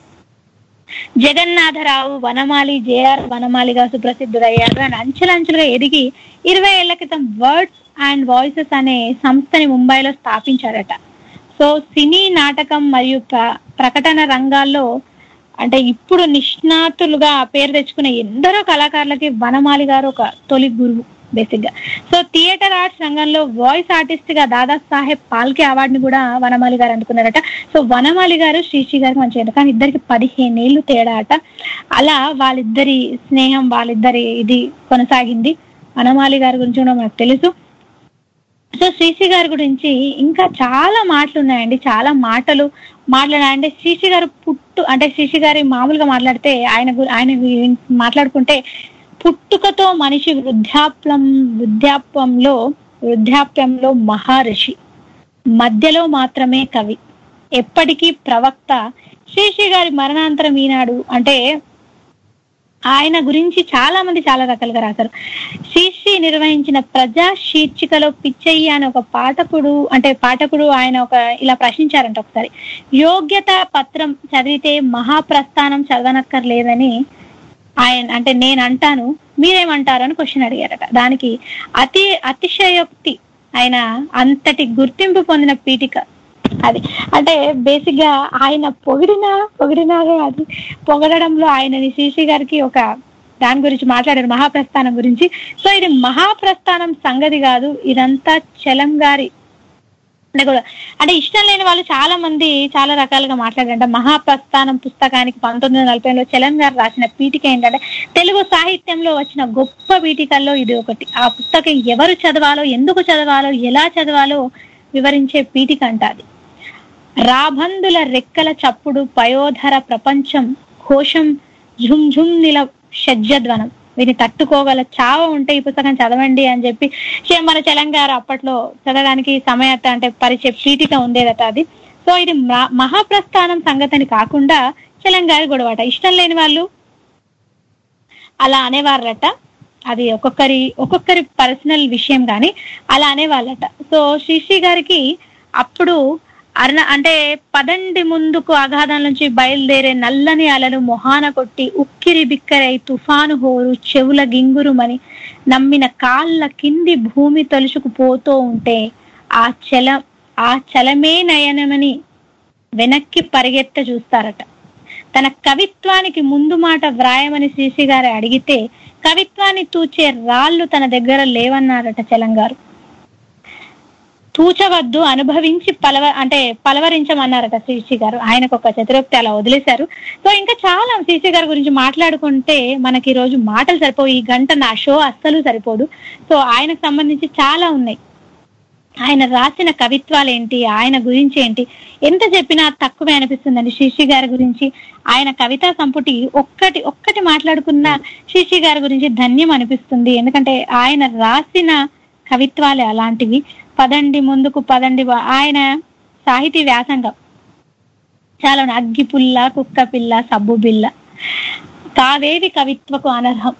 జగన్నాథరావు వనమాలి జేఆర్ వనమాలిగా సుప్రసిద్ధుడయ్యారు అండ్ అంచెలంచెలుగా ఎదిగి ఇరవై ఏళ్ల క్రితం వర్డ్స్ అండ్ వాయిసెస్ అనే సంస్థని ముంబైలో స్థాపించారట సో సినీ నాటకం మరియు ప్ర- ప్రకటన రంగాల్లో అంటే ఇప్పుడు నిష్ణాతులుగా పేరు తెచ్చుకునే ఎందరో కళాకారులకి వనమాలి గారు ఒక తొలి గురువు బేసిక్ గా సో థియేటర్ ఆర్ట్స్ రంగంలో వాయిస్ ఆర్టిస్ట్ గా దాదా సాహెబ్ పాల్కే అవార్డుని కూడా వనమాలి గారు అందుకున్నారట సో వనమాలి గారు శ్రీశ్రీ గారికి మంచిగా కానీ ఇద్దరికి పదిహేను ఏళ్ళు తేడా అట అలా వాళ్ళిద్దరి స్నేహం వాళ్ళిద్దరి ఇది కొనసాగింది వనమాలి గారి గురించి కూడా మనకు తెలుసు సో శ్రీశ్రీ గారి గురించి ఇంకా చాలా మాటలు ఉన్నాయండి చాలా మాటలు మాట్లాడాలంటే శ్రీశ్రీ గారు పుట్టు అంటే శ్రీశ్రీ గారి మామూలుగా మాట్లాడితే ఆయన గు- ఆయన వి- మాట్లాడుకుంటే పుట్టుకతో మనిషి వృద్ధాప్యం వృద్ధాప్యంలో వృద్ధాప్యంలో మహర్షి మధ్యలో మాత్రమే కవి ఎప్పటికీ ప్రవక్త శ్రీశ్రీ గారి మరణాంతరం ఈనాడు అంటే ఆయన గురించి చాలా మంది చాలా రకాలుగా రాశారు శ్రీశ్రీ నిర్వహించిన ప్రజా శీర్షికలో పిచ్చయ్య అనే ఒక పాఠకుడు అంటే పాఠకుడు ఆయన ఒక ఇలా ప్రశ్నించారంట ఒకసారి యోగ్యత పత్రం చదివితే మహాప్రస్థానం చదవనక్కర్లేదని ఆయన అంటే నేను అంటాను మీరేమంటారు అని క్వశ్చన్ అడిగారట దానికి అతి అతిశయోక్తి ఆయన అంతటి గుర్తింపు పొందిన పీఠిక అది అంటే బేసిక్ గా ఆయన పొగిడిన పొగిడినా అది పొగడడంలో ఆయనని శ్రీశ్రీ గారికి ఒక దాని గురించి మాట్లాడారు మహాప్రస్థానం గురించి సో ఇది మహాప్రస్థానం సంగతి కాదు ఇదంతా చలం గారి అంటే కూడా అంటే ఇష్టం లేని వాళ్ళు చాలా మంది చాలా రకాలుగా మాట్లాడారంట మహాప్రస్థానం పుస్తకానికి పంతొమ్మిది వందల నలభైలో చలం గారు రాసిన పీఠిక ఏంటంటే తెలుగు సాహిత్యంలో వచ్చిన గొప్ప పీఠికల్లో ఇది ఒకటి ఆ పుస్తకం ఎవరు చదవాలో ఎందుకు చదవాలో ఎలా చదవాలో వివరించే పీఠిక అంట అది రాబందుల రెక్కల చప్పుడు పయోధర ప్రపంచం కోశం ఝుమ్ ఝుమ్ నిల షజ్జధ్వనం వీటిని తట్టుకోగల చావ ఉంటే ఈ పుస్తకం చదవండి అని చెప్పి చే- మన తెలంగాణ అప్పట్లో చదవడానికి సమయత అంటే పరిచయ పీఠిక ఉండేదట అది సో ఇది మ- మహాప్రస్థానం సంగతిని కాకుండా తెలంగాణ గొడవట ఇష్టం లేని వాళ్ళు అలా అనేవారట అది ఒక్కొక్కరి ఒక్కొక్కరి పర్సనల్ విషయం కానీ అలా అనేవాళ్ళట సో శ్రీశ్రీ గారికి అప్పుడు అరుణ అంటే పదండి ముందుకు అగాధం నుంచి బయలుదేరే నల్లని అలలు మొహాన కొట్టి ఉక్కిరి బిక్కరై తుఫాను హోరు చెవుల గింగురుమని నమ్మిన కాళ్ళ కింది భూమి తలుచుకుపోతూ ఉంటే ఆ చల ఆ చలమే నయనమని వెనక్కి పరిగెత్త చూస్తారట తన కవిత్వానికి ముందు మాట వ్రాయమని శ్రీశ్రీ గారు అడిగితే కవిత్వాన్ని తూచే రాళ్ళు తన దగ్గర లేవన్నారట చలంగారు తూచవద్దు అనుభవించి పలవ అంటే పలవరించమన్నారట శ్రీశ్రీ గారు ఆయనకు ఒక చతురోక్తి అలా వదిలేశారు సో ఇంకా చాలా శ్రీశ్రీ గారి గురించి మాట్లాడుకుంటే మనకి ఈ రోజు మాటలు సరిపోవు ఈ గంట నా షో అస్సలు సరిపోదు సో ఆయనకు సంబంధించి చాలా ఉన్నాయి ఆయన రాసిన కవిత్వాలు ఏంటి ఆయన గురించి ఏంటి ఎంత చెప్పినా తక్కువే అనిపిస్తుందండి శ్రీశ్రీ గారి గురించి ఆయన కవితా సంపుటి ఒక్కటి ఒక్కటి మాట్లాడుకున్న శ్రీశ్రీ గారి గురించి ధన్యం అనిపిస్తుంది ఎందుకంటే ఆయన రాసిన కవిత్వాలే అలాంటివి పదండి ముందుకు పదండి వా- ఆయన సాహితీ వ్యాసంగం చాలా ఉన్నాయి. అగ్గి పుల్ల కుక్క పిల్ల సబ్బు బిల్ల కావేది కవిత్వకు అనర్హం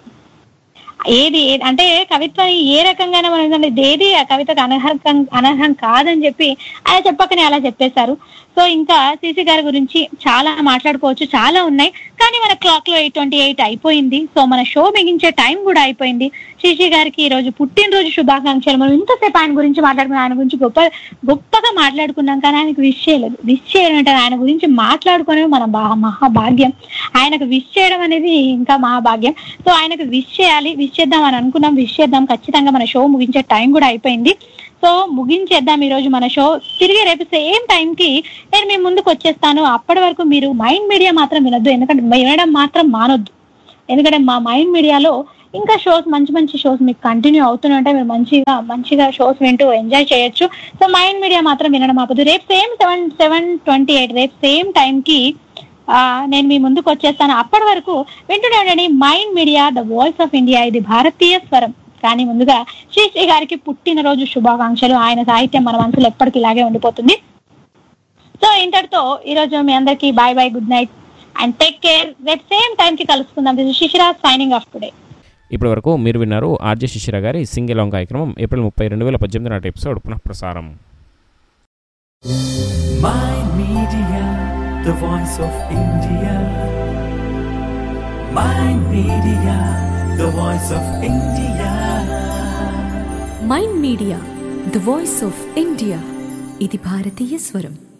ఏది ఏ- అంటే కవిత్వాన్ని ఏ రకంగానే మనం ఏంటంటే ఏది ఆ కవితకు అనర్హం అనర్హం కాదని చెప్పి ఆయన చెప్పకనే అలా చెప్పేశారు సో ఇంకా సిసి గారి గురించి చాలా మాట్లాడుకోవచ్చు చాలా ఉన్నాయి కానీ మన క్లాక్ లో ఎయిట్ ట్వంటీ ఎయిట్ అయిపోయింది సో మన షో మిగించే టైం కూడా అయిపోయింది శశి గారికి ఈ రోజు పుట్టినరోజు శుభాకాంక్షలు మనం ఇంతసేపు ఆయన గురించి మాట్లాడుకున్నాం ఆయన గురించి గొప్ప గొప్పగా మాట్లాడుకున్నాం కానీ ఆయనకు విష్ చేయలేదు విష్ చేయడం అంటే ఆయన గురించి మాట్లాడుకునే మన బా- మహాభాగ్యం ఆయనకు విష్ చేయడం అనేది ఇంకా మహాభాగ్యం సో ఆయనకు విష్ చేయాలి విష్ చేద్దాం అని అనుకున్నాం విష్ చేద్దాం ఖచ్చితంగా మన షో ముగించే టైం కూడా అయిపోయింది సో ముగించేద్దాం ఈ రోజు మన షో తిరిగి రేపు సేమ్ టైం కి నేను మీ ముందుకు వచ్చేస్తాను అప్పటి వరకు మీరు మైండ్ మీడియా మాత్రం వినొద్దు ఎందుకంటే వినడం మాత్రం మానొద్దు ఎందుకంటే మా మైండ్ మీడియాలో ఇంకా షోస్ మంచి మంచి షోస్ మీకు కంటిన్యూ అవుతూనే ఉంటాయి మీరు మంచిగా మంచిగా షోస్ వింటూ ఎంజాయ్ చేయొచ్చు సో మైండ్ మీడియా మాత్రం వినడం ఆపదు రేపు same seven seven twenty eight రేపు సేమ్ టైం కి ఆ, నేను మీ ముందుకు వచ్చేస్తాను అప్పటి వరకు వింటూనే ఉండండి mind media the voice of India ఇది భారతీయ స్వరం కానీ ముందుగా శ్రీశ్రీ గారికి పుట్టినరోజు శుభాకాంక్షలు ఆయన సాహిత్యం మన మనసులో ఎప్పటికీ ఇలాగే ఉండిపోతుంది సో ఇంతటితో ఈ రోజు మీ అందరికి bye bye good night and take care రేపు సేమ్ టైం కి కలుసుకుందాం this Sisira signing off today ఇప్పటి వరకు మీరు విన్నారు ఆర్జే శిశిర గారి సింగ్ ఎలాంగ్ కార్యక్రమం ఏప్రిల్ ముప్పై రెండు వేల పద్దెనిమిది నాటి ఎపిసోడ్ పునః ప్రసారం Mind Media, the voice of India. Mind Media, the voice of India. Mind media the voice of India ఇది భారతీయ స్వరం